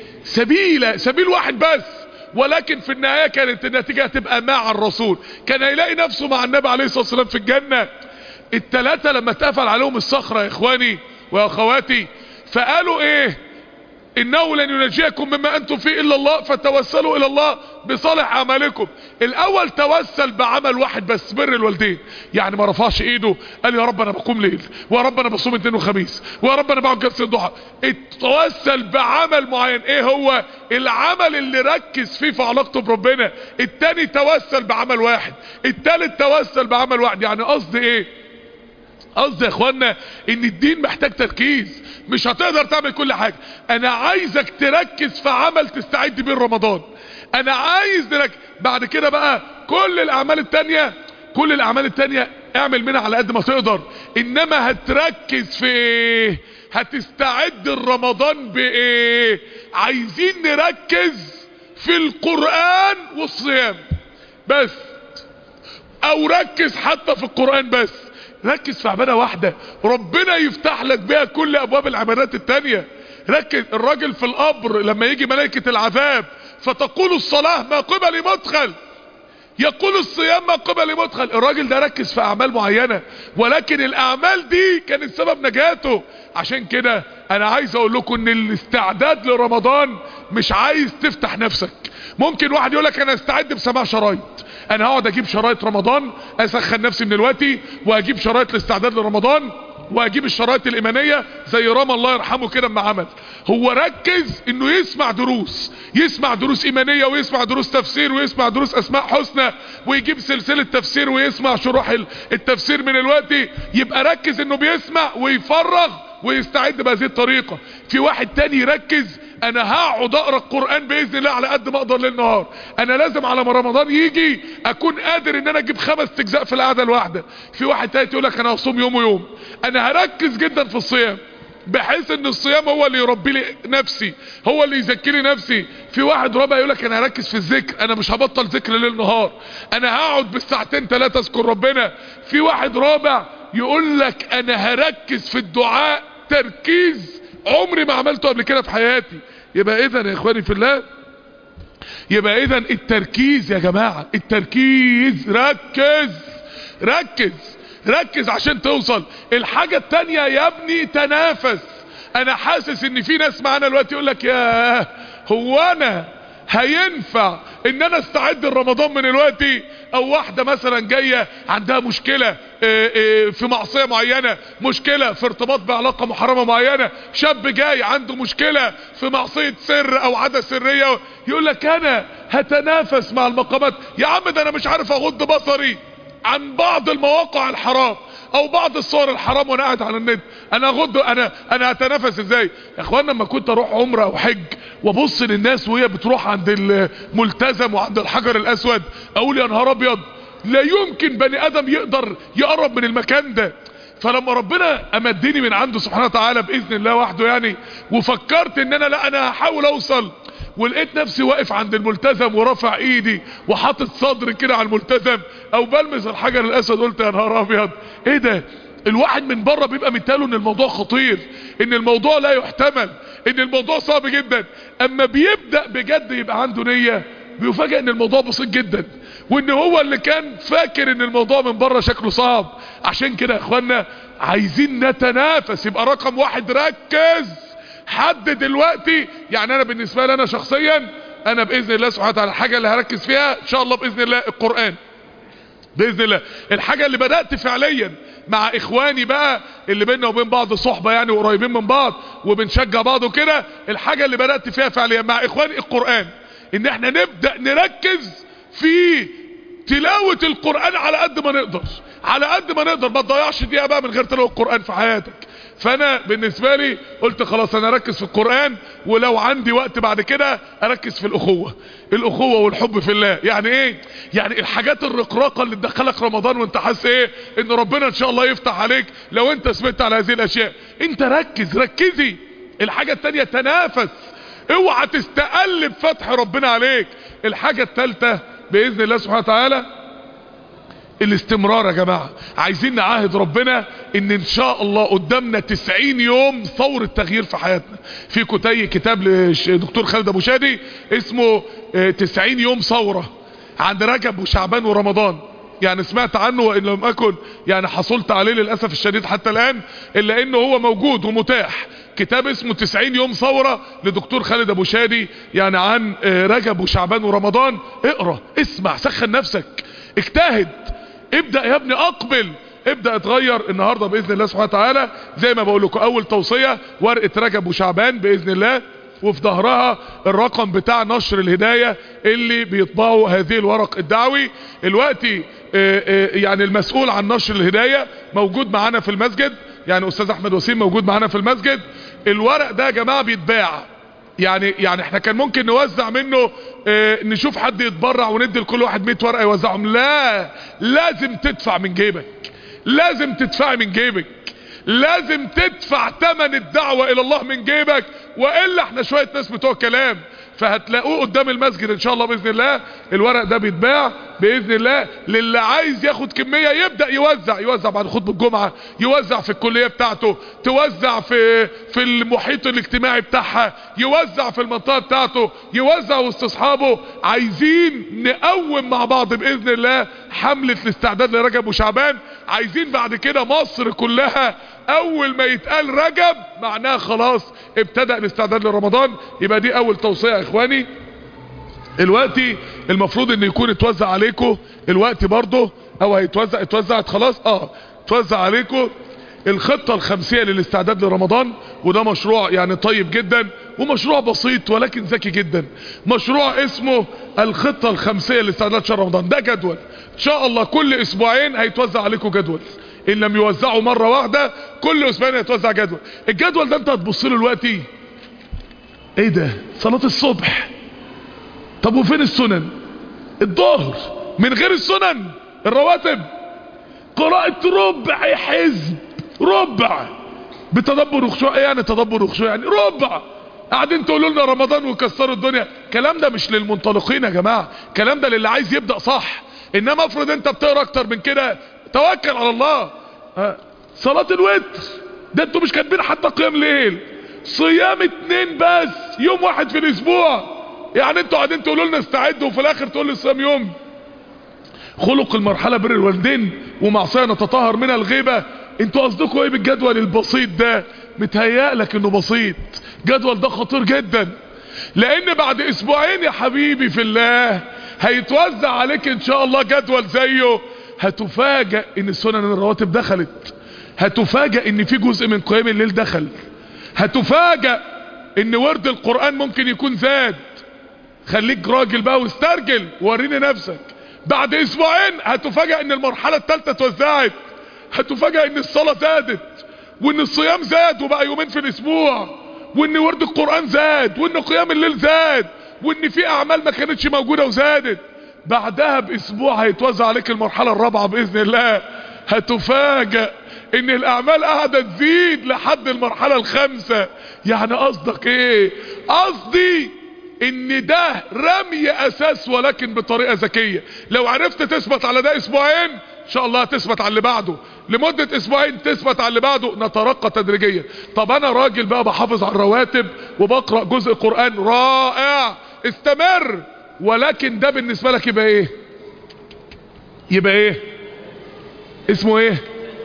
سبيلا سبيل واحد بس ولكن في النهاية كانت النتيجة هتبقى مع الرسول كان هيلاقي نفسه مع النبي عليه الصلاة والسلام في الجنة التلاتة لما اتقفل عليهم الصخرة يا اخواني ويا اخواتي فقالوا ايه انه لن ينجيكم مما انتم فيه الا الله فتوسلوا الى الله بصالح اعمالكم الاول توسل بعمل واحد بس بر الوالدين يعني ما رفعش ايده قال يا رب انا بقوم ليل ويا رب انا بصوم اثنين وخميس ويا رب انا بقعد جلسه الضحى اتوسل بعمل معين ايه هو العمل اللي ركز فيه في علاقته بربنا التاني توسل بعمل واحد التالت توسل بعمل واحد يعني قصدي ايه قصدي يا اخوانا ان الدين محتاج تركيز مش هتقدر تعمل كل حاجة انا عايزك تركز في عمل تستعد بيه رمضان انا عايز نركز بعد كده بقى كل الاعمال التانية كل الاعمال التانية اعمل منها على قد ما تقدر انما هتركز في ايه هتستعد رمضان بايه عايزين نركز في القرآن والصيام بس او ركز حتى في القرآن بس ركز في عبادة واحدة ربنا يفتح لك بيها كل ابواب العبادات التانية ركز الراجل في القبر لما يجي ملائكة العذاب فتقول الصلاة ما قبل مدخل يقول الصيام ما قبل مدخل الراجل ده ركز في اعمال معينة ولكن الاعمال دي كانت سبب نجاته عشان كده انا عايز اقول لكم ان الاستعداد لرمضان مش عايز تفتح نفسك ممكن واحد يقول لك انا استعد بسماع شرايط انا هقعد اجيب شرايط رمضان اسخن نفسي من الوقتي واجيب شرايط الاستعداد لرمضان واجيب الشرايط الايمانيه زي راما الله يرحمه كده اما عمل هو ركز انه يسمع دروس يسمع دروس ايمانيه ويسمع دروس تفسير ويسمع دروس اسماء حسنى ويجيب سلسله تفسير ويسمع شروح التفسير من الوقت يبقى ركز انه بيسمع ويفرغ ويستعد بهذه الطريقه في واحد تاني يركز انا هقعد اقرا القران باذن الله على قد ما اقدر ليل نهار انا لازم على ما رمضان يجي اكون قادر ان انا اجيب خمس اجزاء في القعده الواحده في واحد تاني يقول لك انا هصوم يوم ويوم انا هركز جدا في الصيام بحيث ان الصيام هو اللي يربي لي نفسي هو اللي يزكي لي نفسي في واحد رابع يقول لك انا هركز في الذكر انا مش هبطل ذكر ليل نهار انا هقعد بالساعتين ثلاثه اذكر ربنا في واحد رابع يقول لك انا هركز في الدعاء تركيز عمري ما عملته قبل كده في حياتي يبقى اذا يا اخواني في الله يبقى اذا التركيز يا جماعة التركيز ركز ركز ركز عشان توصل الحاجة التانية يا ابني تنافس انا حاسس ان في ناس معانا دلوقتي يقول لك يا هو انا هينفع ان انا استعد لرمضان من دلوقتي او واحدة مثلا جاية عندها مشكلة اه اه في معصية معينة مشكلة في ارتباط بعلاقة محرمة معينة شاب جاي عنده مشكلة في معصية سر او عادة سرية يقول لك انا هتنافس مع المقامات يا عم ده انا مش عارف اغض بصري عن بعض المواقع الحرام او بعض الصور الحرام وانا قاعد على النت انا اغض انا انا هتنافس ازاي يا اخوانا لما كنت اروح عمره او حج وابص للناس وهي بتروح عند الملتزم وعند الحجر الاسود اقول يا نهار ابيض لا يمكن بني ادم يقدر يقرب من المكان ده فلما ربنا امدني من عنده سبحانه وتعالى باذن الله وحده يعني وفكرت ان انا لا انا هحاول اوصل ولقيت نفسي واقف عند الملتزم ورافع ايدي وحاطط صدري كده على الملتزم او بلمس الحجر الاسود قلت يا نهار ابيض ايه ده الواحد من بره بيبقى متاله ان الموضوع خطير ان الموضوع لا يحتمل ان الموضوع صعب جدا اما بيبدأ بجد يبقى عنده نية بيفاجئ ان الموضوع بسيط جدا وان هو اللي كان فاكر ان الموضوع من بره شكله صعب عشان كده يا اخوانا عايزين نتنافس يبقى رقم واحد ركز حد دلوقتي يعني انا بالنسبة لي انا شخصيا انا باذن الله سبحانه وتعالى الحاجة اللي هركز فيها ان شاء الله باذن الله القرآن باذن الله الحاجة اللي بدأت فعليا مع اخواني بقى اللي بيننا وبين بعض صحبة يعني وقريبين من بعض وبنشجع بعض وكده الحاجة اللي بدأت فيها فعليا مع اخواني القرآن ان احنا نبدأ نركز في تلاوة القرآن على قد ما نقدر على قد ما نقدر ما تضيعش دقيقة بقى من غير تلاوة القرآن في حياتك فانا بالنسبة لي قلت خلاص انا اركز في القرآن ولو عندي وقت بعد كده اركز في الاخوة الاخوة والحب في الله يعني ايه يعني الحاجات الرقراقة اللي تدخلك رمضان وانت حاسس ايه ان ربنا ان شاء الله يفتح عليك لو انت سمعت على هذه الاشياء انت ركز ركزي الحاجة التانية تنافس اوعى تستقلب فتح ربنا عليك الحاجة التالتة باذن الله سبحانه وتعالى الاستمرار يا جماعة عايزين نعاهد ربنا ان ان شاء الله قدامنا 90 يوم ثورة تغيير في حياتنا في كتي كتاب لدكتور خالد ابو شادي اسمه 90 يوم ثورة عند رجب وشعبان ورمضان يعني سمعت عنه وان لم اكن يعني حصلت عليه للأسف الشديد حتى الان الا انه هو موجود ومتاح كتاب اسمه 90 يوم ثورة لدكتور خالد ابو شادي يعني عن رجب وشعبان ورمضان اقرأ اسمع سخن نفسك اجتهد ابدأ يا ابني اقبل ابدأ اتغير النهاردة باذن الله سبحانه وتعالى زي ما بقول لكم اول توصية ورقة رجب وشعبان باذن الله وفي ظهرها الرقم بتاع نشر الهداية اللي بيطبعوا هذه الورق الدعوي الوقتي يعني المسؤول عن نشر الهداية موجود معانا في المسجد يعني استاذ احمد وسيم موجود معانا في المسجد الورق ده يا جماعة بيتباع يعني يعني احنا كان ممكن نوزع منه اه نشوف حد يتبرع وندي لكل واحد 100 ورقه يوزعهم لا لازم تدفع من جيبك لازم تدفعي من جيبك لازم تدفع ثمن الدعوة الى الله من جيبك والا احنا شوية ناس بتوع كلام فهتلاقوه قدام المسجد ان شاء الله باذن الله الورق ده بيتباع باذن الله للي عايز ياخد كمية يبدأ يوزع يوزع بعد خطبة الجمعة يوزع في الكلية بتاعته توزع في في المحيط الاجتماعي بتاعها يوزع في المنطقة بتاعته يوزع وسط اصحابه عايزين نقوم مع بعض باذن الله حملة الاستعداد لرجب وشعبان عايزين بعد كده مصر كلها اول ما يتقال رجب معناها خلاص ابتدأ الاستعداد لرمضان يبقى دي اول توصية يا اخواني الوقت المفروض ان يكون اتوزع عليكم الوقت برضه او هيتوزع اتوزعت خلاص اه اتوزع عليكم الخطة الخمسية للاستعداد لرمضان وده مشروع يعني طيب جدا ومشروع بسيط ولكن ذكي جدا مشروع اسمه الخطة الخمسية للاستعداد شهر رمضان ده جدول ان شاء الله كل اسبوعين هيتوزع عليكم جدول ان لم يوزعوا مرة واحدة كل اسبوعين هيتوزع جدول الجدول ده انت هتبص له دلوقتي ايه ده صلاة الصبح طب وفين السنن الظهر من غير السنن الرواتب قراءة ربع حزب ربع بتدبر وخشوع ايه يعني تدبر وخشوع يعني ربع قاعدين تقولوا لنا رمضان وكسروا الدنيا الكلام ده مش للمنطلقين يا جماعة الكلام ده للي عايز يبدأ صح انما افرض انت بتقرا اكتر من كده توكل على الله أه. صلاة الوتر ده انتوا مش كاتبين حتى قيام ليل صيام اتنين بس يوم واحد في الاسبوع يعني انتوا قاعدين تقولوا لنا استعدوا وفي الاخر تقول لي صيام يوم خلق المرحلة بر الوالدين ومعصية نتطهر منها الغيبة انتوا قصدكم ايه بالجدول البسيط ده متهيأ لك انه بسيط جدول ده خطير جدا لان بعد اسبوعين يا حبيبي في الله هيتوزع عليك ان شاء الله جدول زيه هتفاجأ ان السنن الرواتب دخلت هتفاجأ ان في جزء من قيام الليل دخل هتفاجأ ان ورد القرآن ممكن يكون زاد خليك راجل بقى واسترجل وريني نفسك بعد اسبوعين هتفاجأ ان المرحلة الثالثة اتوزعت هتفاجأ ان الصلاة زادت وان الصيام زاد وبقى يومين في الاسبوع وان ورد القرآن زاد وان قيام الليل زاد وان في اعمال ما كانتش موجودة وزادت بعدها باسبوع هيتوزع عليك المرحلة الرابعة باذن الله هتفاجأ ان الاعمال قاعدة تزيد لحد المرحلة الخامسة يعني قصدك ايه قصدي ان ده رمي اساس ولكن بطريقة ذكية لو عرفت تثبت على ده اسبوعين ان شاء الله هتثبت على اللي بعده لمدة اسبوعين تثبت على اللي بعده نترقى تدريجيا طب انا راجل بقى بحافظ على الرواتب وبقرأ جزء قرآن رائع استمر ولكن ده بالنسبة لك يبقى ايه يبقى ايه اسمه ايه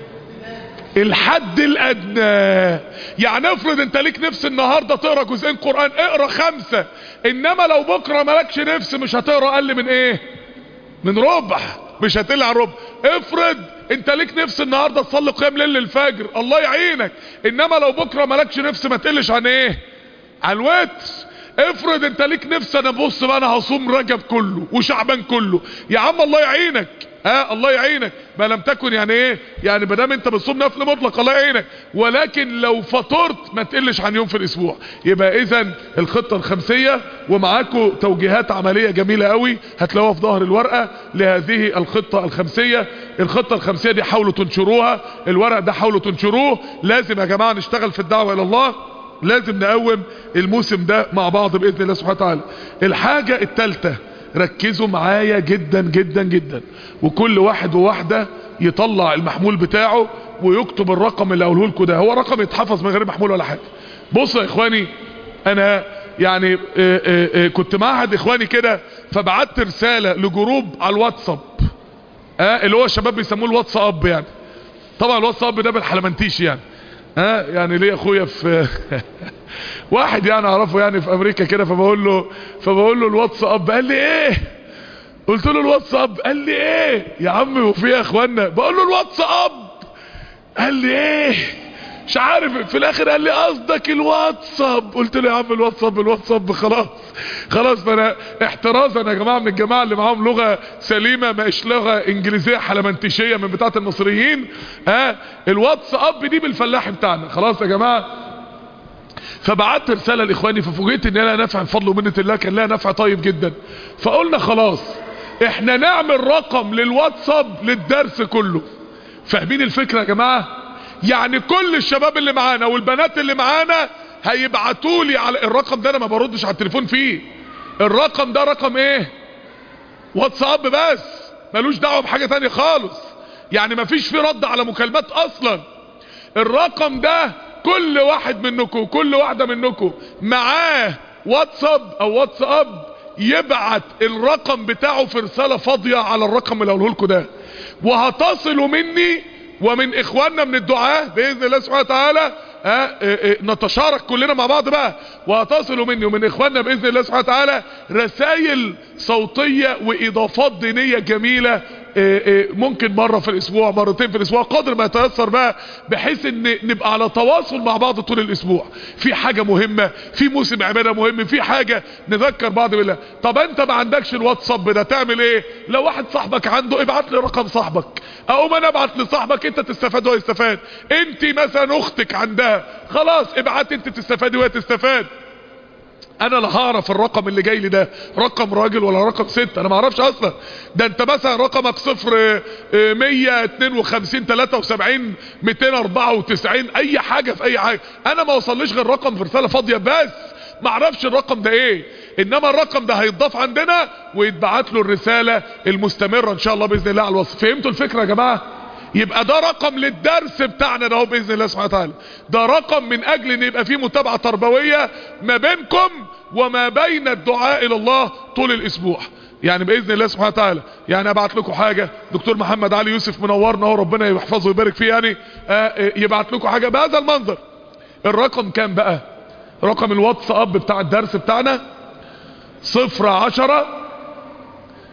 الحد الادنى يعني افرض انت ليك نفس النهاردة تقرأ جزئين قرآن اقرأ خمسة انما لو بكرة مالكش نفس مش هتقرأ اقل من ايه من ربع مش هتقل عن ربع افرض انت ليك نفس النهاردة تصلي قيام ليل الفجر الله يعينك انما لو بكرة مالكش نفس ما تقلش عن ايه عن الوتر افرض انت ليك نفس انا بص بقى انا هصوم رجب كله وشعبان كله يا عم الله يعينك ها الله يعينك ما لم تكن يعني ايه يعني ما دام انت بتصوم نفل مطلق الله يعينك ولكن لو فطرت ما تقلش عن يوم في الاسبوع يبقى اذا الخطه الخمسيه ومعاكم توجيهات عمليه جميله قوي هتلاقوها في ظهر الورقه لهذه الخطه الخمسيه الخطه الخمسيه دي حاولوا تنشروها الورق ده حاولوا تنشروه لازم يا جماعه نشتغل في الدعوه الى الله لازم نقوم الموسم ده مع بعض باذن الله سبحانه وتعالى الحاجه الثالثه ركزوا معايا جدا جدا جدا وكل واحد وواحدة يطلع المحمول بتاعه ويكتب الرقم اللي اقوله لكم ده هو رقم يتحفظ من غير محمول ولا حاجة بصوا يا اخواني انا يعني اه اه اه كنت معهد اخواني كده فبعت رسالة لجروب على الواتساب اه اللي هو الشباب بيسموه الواتساب يعني طبعا الواتساب ده بالحلمنتيش يعني ها يعني ليه اخويا في واحد يعني اعرفه يعني في امريكا كده فبقول له فبقول له الواتساب قال لي ايه قلت له الواتساب قال لي ايه يا عم وفي يا اخوانا بقول له الواتساب قال لي ايه مش عارف في الاخر قال لي قصدك الواتساب قلت له يا عم الواتساب الواتساب خلاص خلاص فانا احترازا يا جماعه من الجماعه اللي معاهم لغه سليمه مش لغه انجليزيه حلمنتشيه من بتاعه المصريين ها آه الواتساب دي بالفلاحي بتاعنا خلاص يا جماعه فبعت رساله لاخواني ففوجئت ان انا نافع بفضل ومنه الله كان لها نفع طيب جدا فقلنا خلاص احنا نعمل رقم للواتساب للدرس كله فاهمين الفكره يا جماعه يعني كل الشباب اللي معانا والبنات اللي معانا هيبعتوا لي على الرقم ده انا ما بردش على التليفون فيه الرقم ده رقم ايه واتساب بس ملوش دعوه بحاجه تانية خالص يعني ما فيش فيه رد على مكالمات اصلا الرقم ده كل واحد منكم كل واحده منكم معاه واتساب او واتساب يبعت الرقم بتاعه في رساله فاضيه على الرقم اللي هقوله لكم ده وهتصلوا مني ومن اخواننا من الدعاء باذن الله سبحانه وتعالى اه اه نتشارك كلنا مع بعض بقى وهتصلوا مني ومن اخواننا باذن الله سبحانه وتعالى رسائل صوتيه واضافات دينيه جميله اه ممكن مرة في الاسبوع مرتين في الاسبوع قدر ما يتيسر بقى بحيث ان نبقى على تواصل مع بعض طول الاسبوع في حاجة مهمة في موسم عبادة مهم في حاجة نذكر بعض بالله طب انت ما عندكش الواتساب ده تعمل ايه لو واحد صاحبك عنده ابعت لي رقم صاحبك اقوم انا ابعت لصاحبك انت تستفاد وهو يستفاد انت مثلا اختك عندها خلاص ابعت انت تستفادي وهي تستفاد انا لا هعرف الرقم اللي جاي لي ده رقم راجل ولا رقم ست انا ما اعرفش اصلا ده انت مثلا رقمك صفر مية اتنين وخمسين تلاتة وسبعين ميتين اربعة وتسعين اي حاجة في اي حاجة انا ما وصليش غير رقم في رسالة فاضية بس ما اعرفش الرقم ده ايه انما الرقم ده هيتضاف عندنا ويتبعت له الرسالة المستمرة ان شاء الله باذن الله على الوصف فهمتوا الفكرة يا جماعة يبقى ده رقم للدرس بتاعنا ده باذن الله سبحانه وتعالى ده رقم من اجل ان يبقى فيه متابعه تربويه ما بينكم وما بين الدعاء الى الله طول الاسبوع يعني باذن الله سبحانه وتعالى يعني ابعت لكم حاجه دكتور محمد علي يوسف منورنا اهو ربنا يحفظه ويبارك فيه يعني آه يبعت لكم حاجه بهذا المنظر الرقم كام بقى رقم الواتساب بتاع الدرس بتاعنا صفر عشرة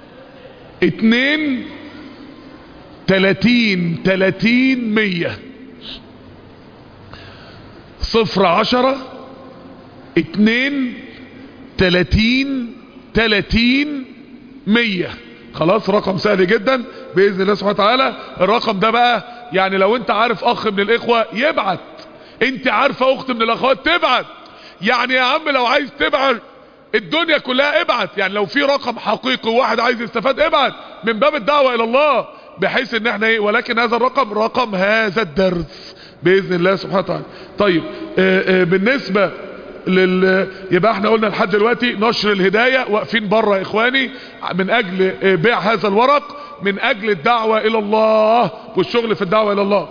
اتنين تلاتين تلاتين مية صفر عشرة اتنين تلاتين تلاتين مية خلاص رقم سهل جدا بإذن الله سبحانه وتعالى الرقم ده بقى يعني لو انت عارف اخ من الاخوة يبعت انت عارفة اخت من الاخوات تبعت يعني يا عم لو عايز تبعت الدنيا كلها ابعت يعني لو في رقم حقيقي وواحد عايز يستفاد ابعت من باب الدعوة الى الله بحيث ان احنا ايه ولكن هذا الرقم رقم هذا الدرس باذن الله سبحانه وتعالى طيب آآ آآ بالنسبة لل يبقى احنا قلنا لحد دلوقتي نشر الهداية واقفين بره يا اخواني من اجل بيع هذا الورق من اجل الدعوة الى الله والشغل في الدعوة الى الله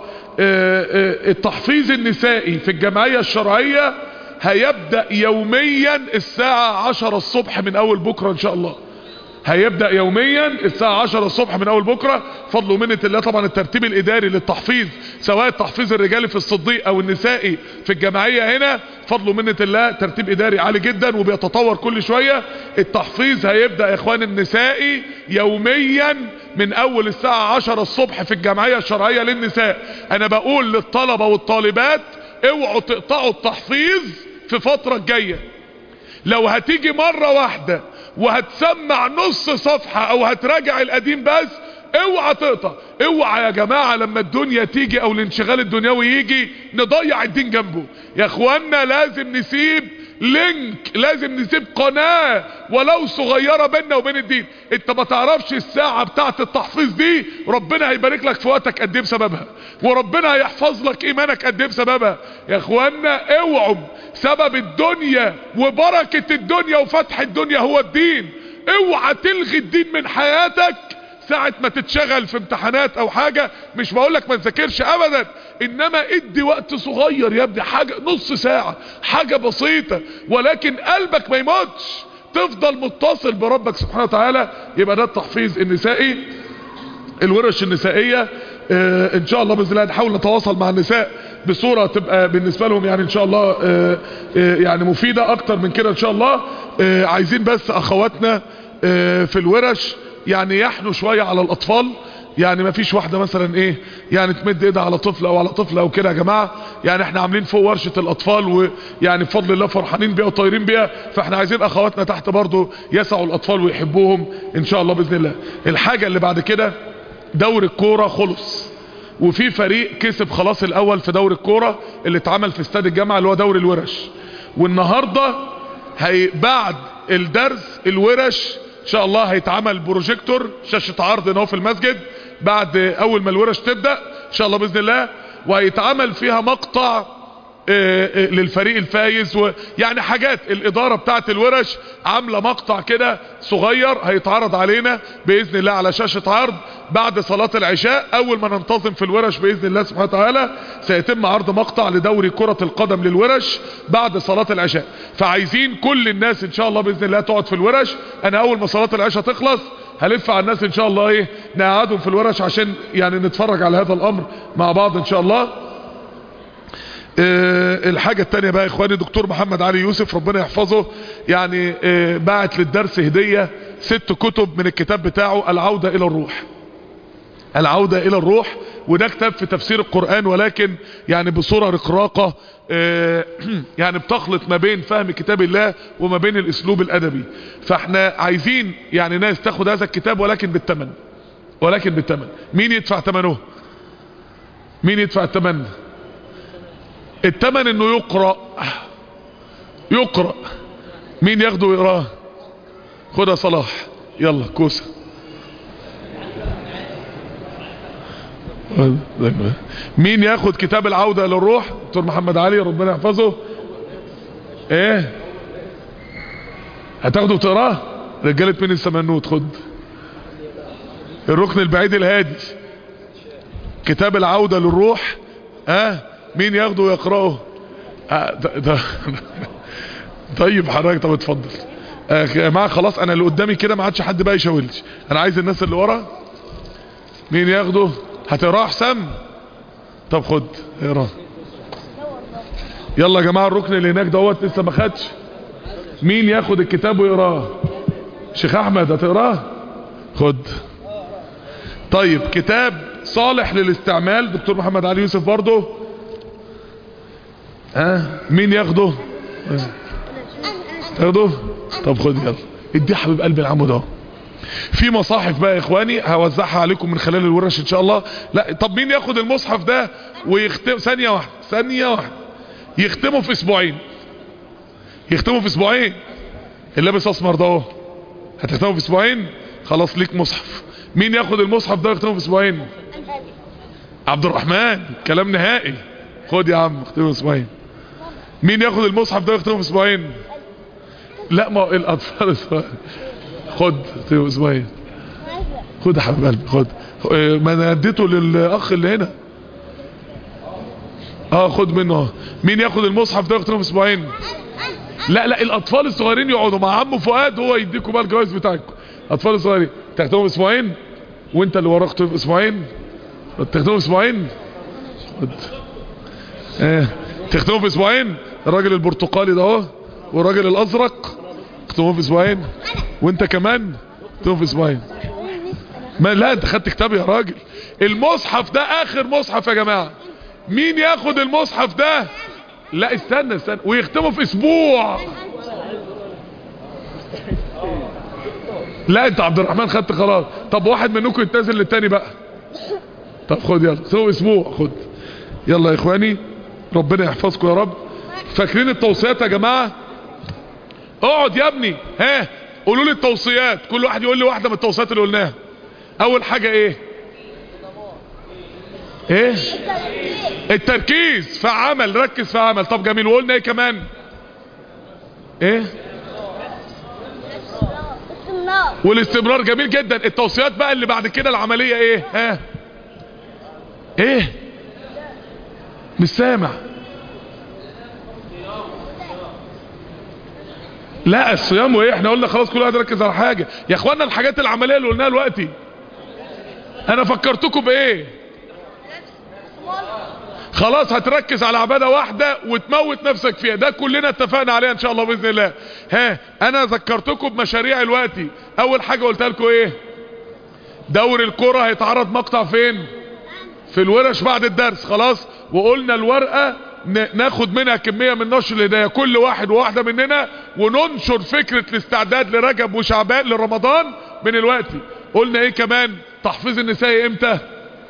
التحفيظ النسائي في الجمعية الشرعية هيبدأ يوميا الساعة عشرة الصبح من اول بكرة ان شاء الله هيبدأ يوميا الساعة 10 الصبح من اول بكرة فضل ومنة الله طبعا الترتيب الاداري للتحفيظ سواء التحفيظ الرجالي في الصديق او النسائي في الجمعية هنا فضل ومنة الله ترتيب اداري عالي جدا وبيتطور كل شوية التحفيظ هيبدأ يا اخوان النسائي يوميا من اول الساعة 10 الصبح في الجمعية الشرعية للنساء انا بقول للطلبة والطالبات اوعوا تقطعوا التحفيظ في فترة الجاية لو هتيجي مرة واحدة وهتسمع نص صفحة او هتراجع القديم بس اوعى تقطع اوعى يا جماعة لما الدنيا تيجي او الانشغال الدنيوي يجي نضيع الدين جنبه يا اخوانا لازم نسيب لينك لازم نسيب قناة ولو صغيرة بيننا وبين الدين انت ما تعرفش الساعة بتاعت التحفيظ دي ربنا هيبارك لك في وقتك قد ايه بسببها وربنا هيحفظ لك ايمانك قد ايه بسببها يا اخوانا اوعوا سبب الدنيا وبركة الدنيا وفتح الدنيا هو الدين اوعى تلغي الدين من حياتك ساعة ما تتشغل في امتحانات او حاجة مش بقولك ما تذاكرش ابدا انما ادي وقت صغير يا ابني حاجة نص ساعة حاجة بسيطة ولكن قلبك ما يموتش تفضل متصل بربك سبحانه وتعالى يبقى ده التحفيظ النسائي الورش النسائية اه ان شاء الله باذن الله نحاول نتواصل مع النساء بصورة تبقى بالنسبة لهم يعني ان شاء الله اه اه يعني مفيدة اكتر من كده ان شاء الله عايزين بس اخواتنا في الورش يعني يحنوا شوية على الاطفال يعني ما فيش واحدة مثلا ايه يعني تمد ايدها على طفل او على طفل او كده يا جماعة يعني احنا عاملين فوق ورشة الاطفال ويعني بفضل الله فرحانين بيها وطايرين بيها فاحنا عايزين اخواتنا تحت برضو يسعوا الاطفال ويحبوهم ان شاء الله باذن الله الحاجة اللي بعد كده دور الكورة خلص وفي فريق كسب خلاص الاول في دور الكورة اللي اتعمل في استاد الجامعة اللي هو دور الورش والنهاردة هي بعد الدرس الورش ان شاء الله هيتعمل بروجيكتور شاشة عرض هنا في المسجد بعد اول ما الورش تبدأ ان شاء الله باذن الله وهيتعمل فيها مقطع للفريق الفايز ويعني حاجات الادارة بتاعت الورش عاملة مقطع كده صغير هيتعرض علينا باذن الله على شاشة عرض بعد صلاة العشاء اول ما ننتظم في الورش باذن الله سبحانه وتعالى سيتم عرض مقطع لدوري كرة القدم للورش بعد صلاة العشاء فعايزين كل الناس ان شاء الله باذن الله تقعد في الورش انا اول ما صلاة العشاء تخلص هلف على الناس ان شاء الله ايه نقعدهم في الورش عشان يعني نتفرج على هذا الامر مع بعض ان شاء الله أه الحاجة التانية بقى يا اخواني دكتور محمد علي يوسف ربنا يحفظه يعني أه بعت للدرس هدية ست كتب من الكتاب بتاعه العودة الى الروح العودة الى الروح وده كتاب في تفسير القرآن ولكن يعني بصورة رقراقة أه يعني بتخلط ما بين فهم كتاب الله وما بين الاسلوب الادبي فاحنا عايزين يعني ناس تاخد هذا الكتاب ولكن بالثمن ولكن بالثمن مين يدفع ثمنه مين يدفع الثمن الثمن انه يقرأ يقرأ مين ياخده ويقراه خدها صلاح يلا كوسه مين ياخد كتاب العودة للروح دكتور محمد علي ربنا يحفظه ايه هتاخده وتقراه رجالة من السمنوت خد الركن البعيد الهادي كتاب العودة للروح اه مين ياخده ويقرأه آه ده ده طيب حضرتك طب اتفضل آه يا جماعه خلاص انا اللي قدامي كده ما عادش حد بقى يشاولش انا عايز الناس اللي ورا مين ياخده هتقراه حسام طب خد اقراه يلا يا جماعه الركن اللي هناك دوت لسه ما خدش مين ياخد الكتاب ويقراه شيخ احمد هتقراه خد طيب كتاب صالح للاستعمال دكتور محمد علي يوسف برضه ها آه. مين ياخده تاخده طب خد يلا ادي حبيب قلب العمود اهو في مصاحف بقى يا اخواني هوزعها عليكم من خلال الورش ان شاء الله لا طب مين ياخد المصحف ده ويختم ثانيه واحده ثانيه واحده يختمه في اسبوعين يختمه في اسبوعين اللابس اسمر ده اهو هتختمه في اسبوعين خلاص ليك مصحف مين ياخد المصحف ده ويختمه في اسبوعين عبد الرحمن كلام نهائي خد يا عم اختمه في اسبوعين مين ياخد المصحف ده ويختمه في اسبوعين لا ما الاطفال الصغير خد اختمه في اسبوعين خد يا حبيب قلبي خد ما انا اديته للاخ اللي هنا اه خد منه اه مين ياخد المصحف ده ويختمه في اسبوعين لا لا الاطفال الصغيرين يقعدوا مع عمه فؤاد هو يديكم بقى الجوائز بتاعكم اطفال الصغيرين تختموا في اسبوعين وانت اللي وراك في اسبوعين تختموا في اسبوعين خد اه تختموا في اسبوعين الراجل البرتقالي ده اهو والراجل الازرق تختموا في اسبوعين وانت كمان تختموا في اسبوعين ما لا انت خدت كتاب يا راجل المصحف ده اخر مصحف يا جماعه مين ياخد المصحف ده لا استنى استنى ويختموا في اسبوع لا انت عبد الرحمن خدت خلاص طب واحد منكم يتنازل للتاني بقى طب خد يلا سووا اسبوع خد يلا يا اخواني ربنا يحفظكم يا رب فاكرين التوصيات يا جماعه اقعد يا ابني ها قولوا لي التوصيات كل واحد يقول لي واحده من التوصيات اللي قلناها اول حاجه ايه ايه التركيز في عمل ركز في عمل طب جميل وقلنا ايه كمان ايه والاستمرار جميل جدا التوصيات بقى اللي بعد كده العملية ايه ها ايه مش سامع لا الصيام وايه احنا قلنا خلاص كل واحد يركز على حاجة يا اخوانا الحاجات العملية اللي قلناها دلوقتي انا فكرتكم بايه خلاص هتركز على عبادة واحدة وتموت نفسك فيها ده كلنا اتفقنا عليها ان شاء الله باذن الله ها انا ذكرتكم بمشاريع دلوقتي اول حاجة قلتها لكم ايه دور الكرة هيتعرض مقطع فين في الورش بعد الدرس خلاص وقلنا الورقة ناخد منها كمية من نشر الهداية كل واحد وواحدة مننا وننشر فكرة الاستعداد لرجب وشعبان لرمضان من الوقت قلنا ايه كمان تحفيظ النساء امتى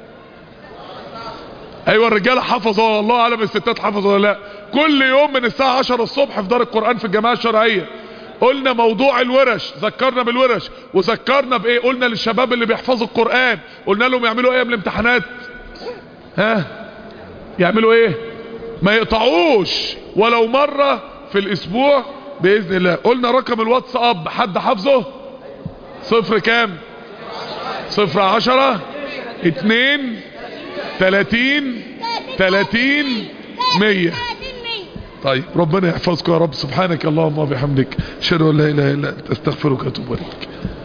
ايوه الرجاله حفظوا الله اعلم الستات حفظوا ولا لا كل يوم من الساعه 10 الصبح في دار القران في الجماعه الشرعيه قلنا موضوع الورش ذكرنا بالورش وذكرنا بايه قلنا للشباب اللي بيحفظوا القران قلنا لهم يعملوا ايه قبل الامتحانات ها يعملوا ايه ما يقطعوش ولو مره في الاسبوع باذن الله قلنا رقم الواتساب حد حافظه صفر كام صفر عشرة اتنين تلاتين تلاتين مية طيب ربنا يحفظكم يا رب سبحانك اللهم وبحمدك اشهد ان لا اله الا انت استغفرك واتوب اليك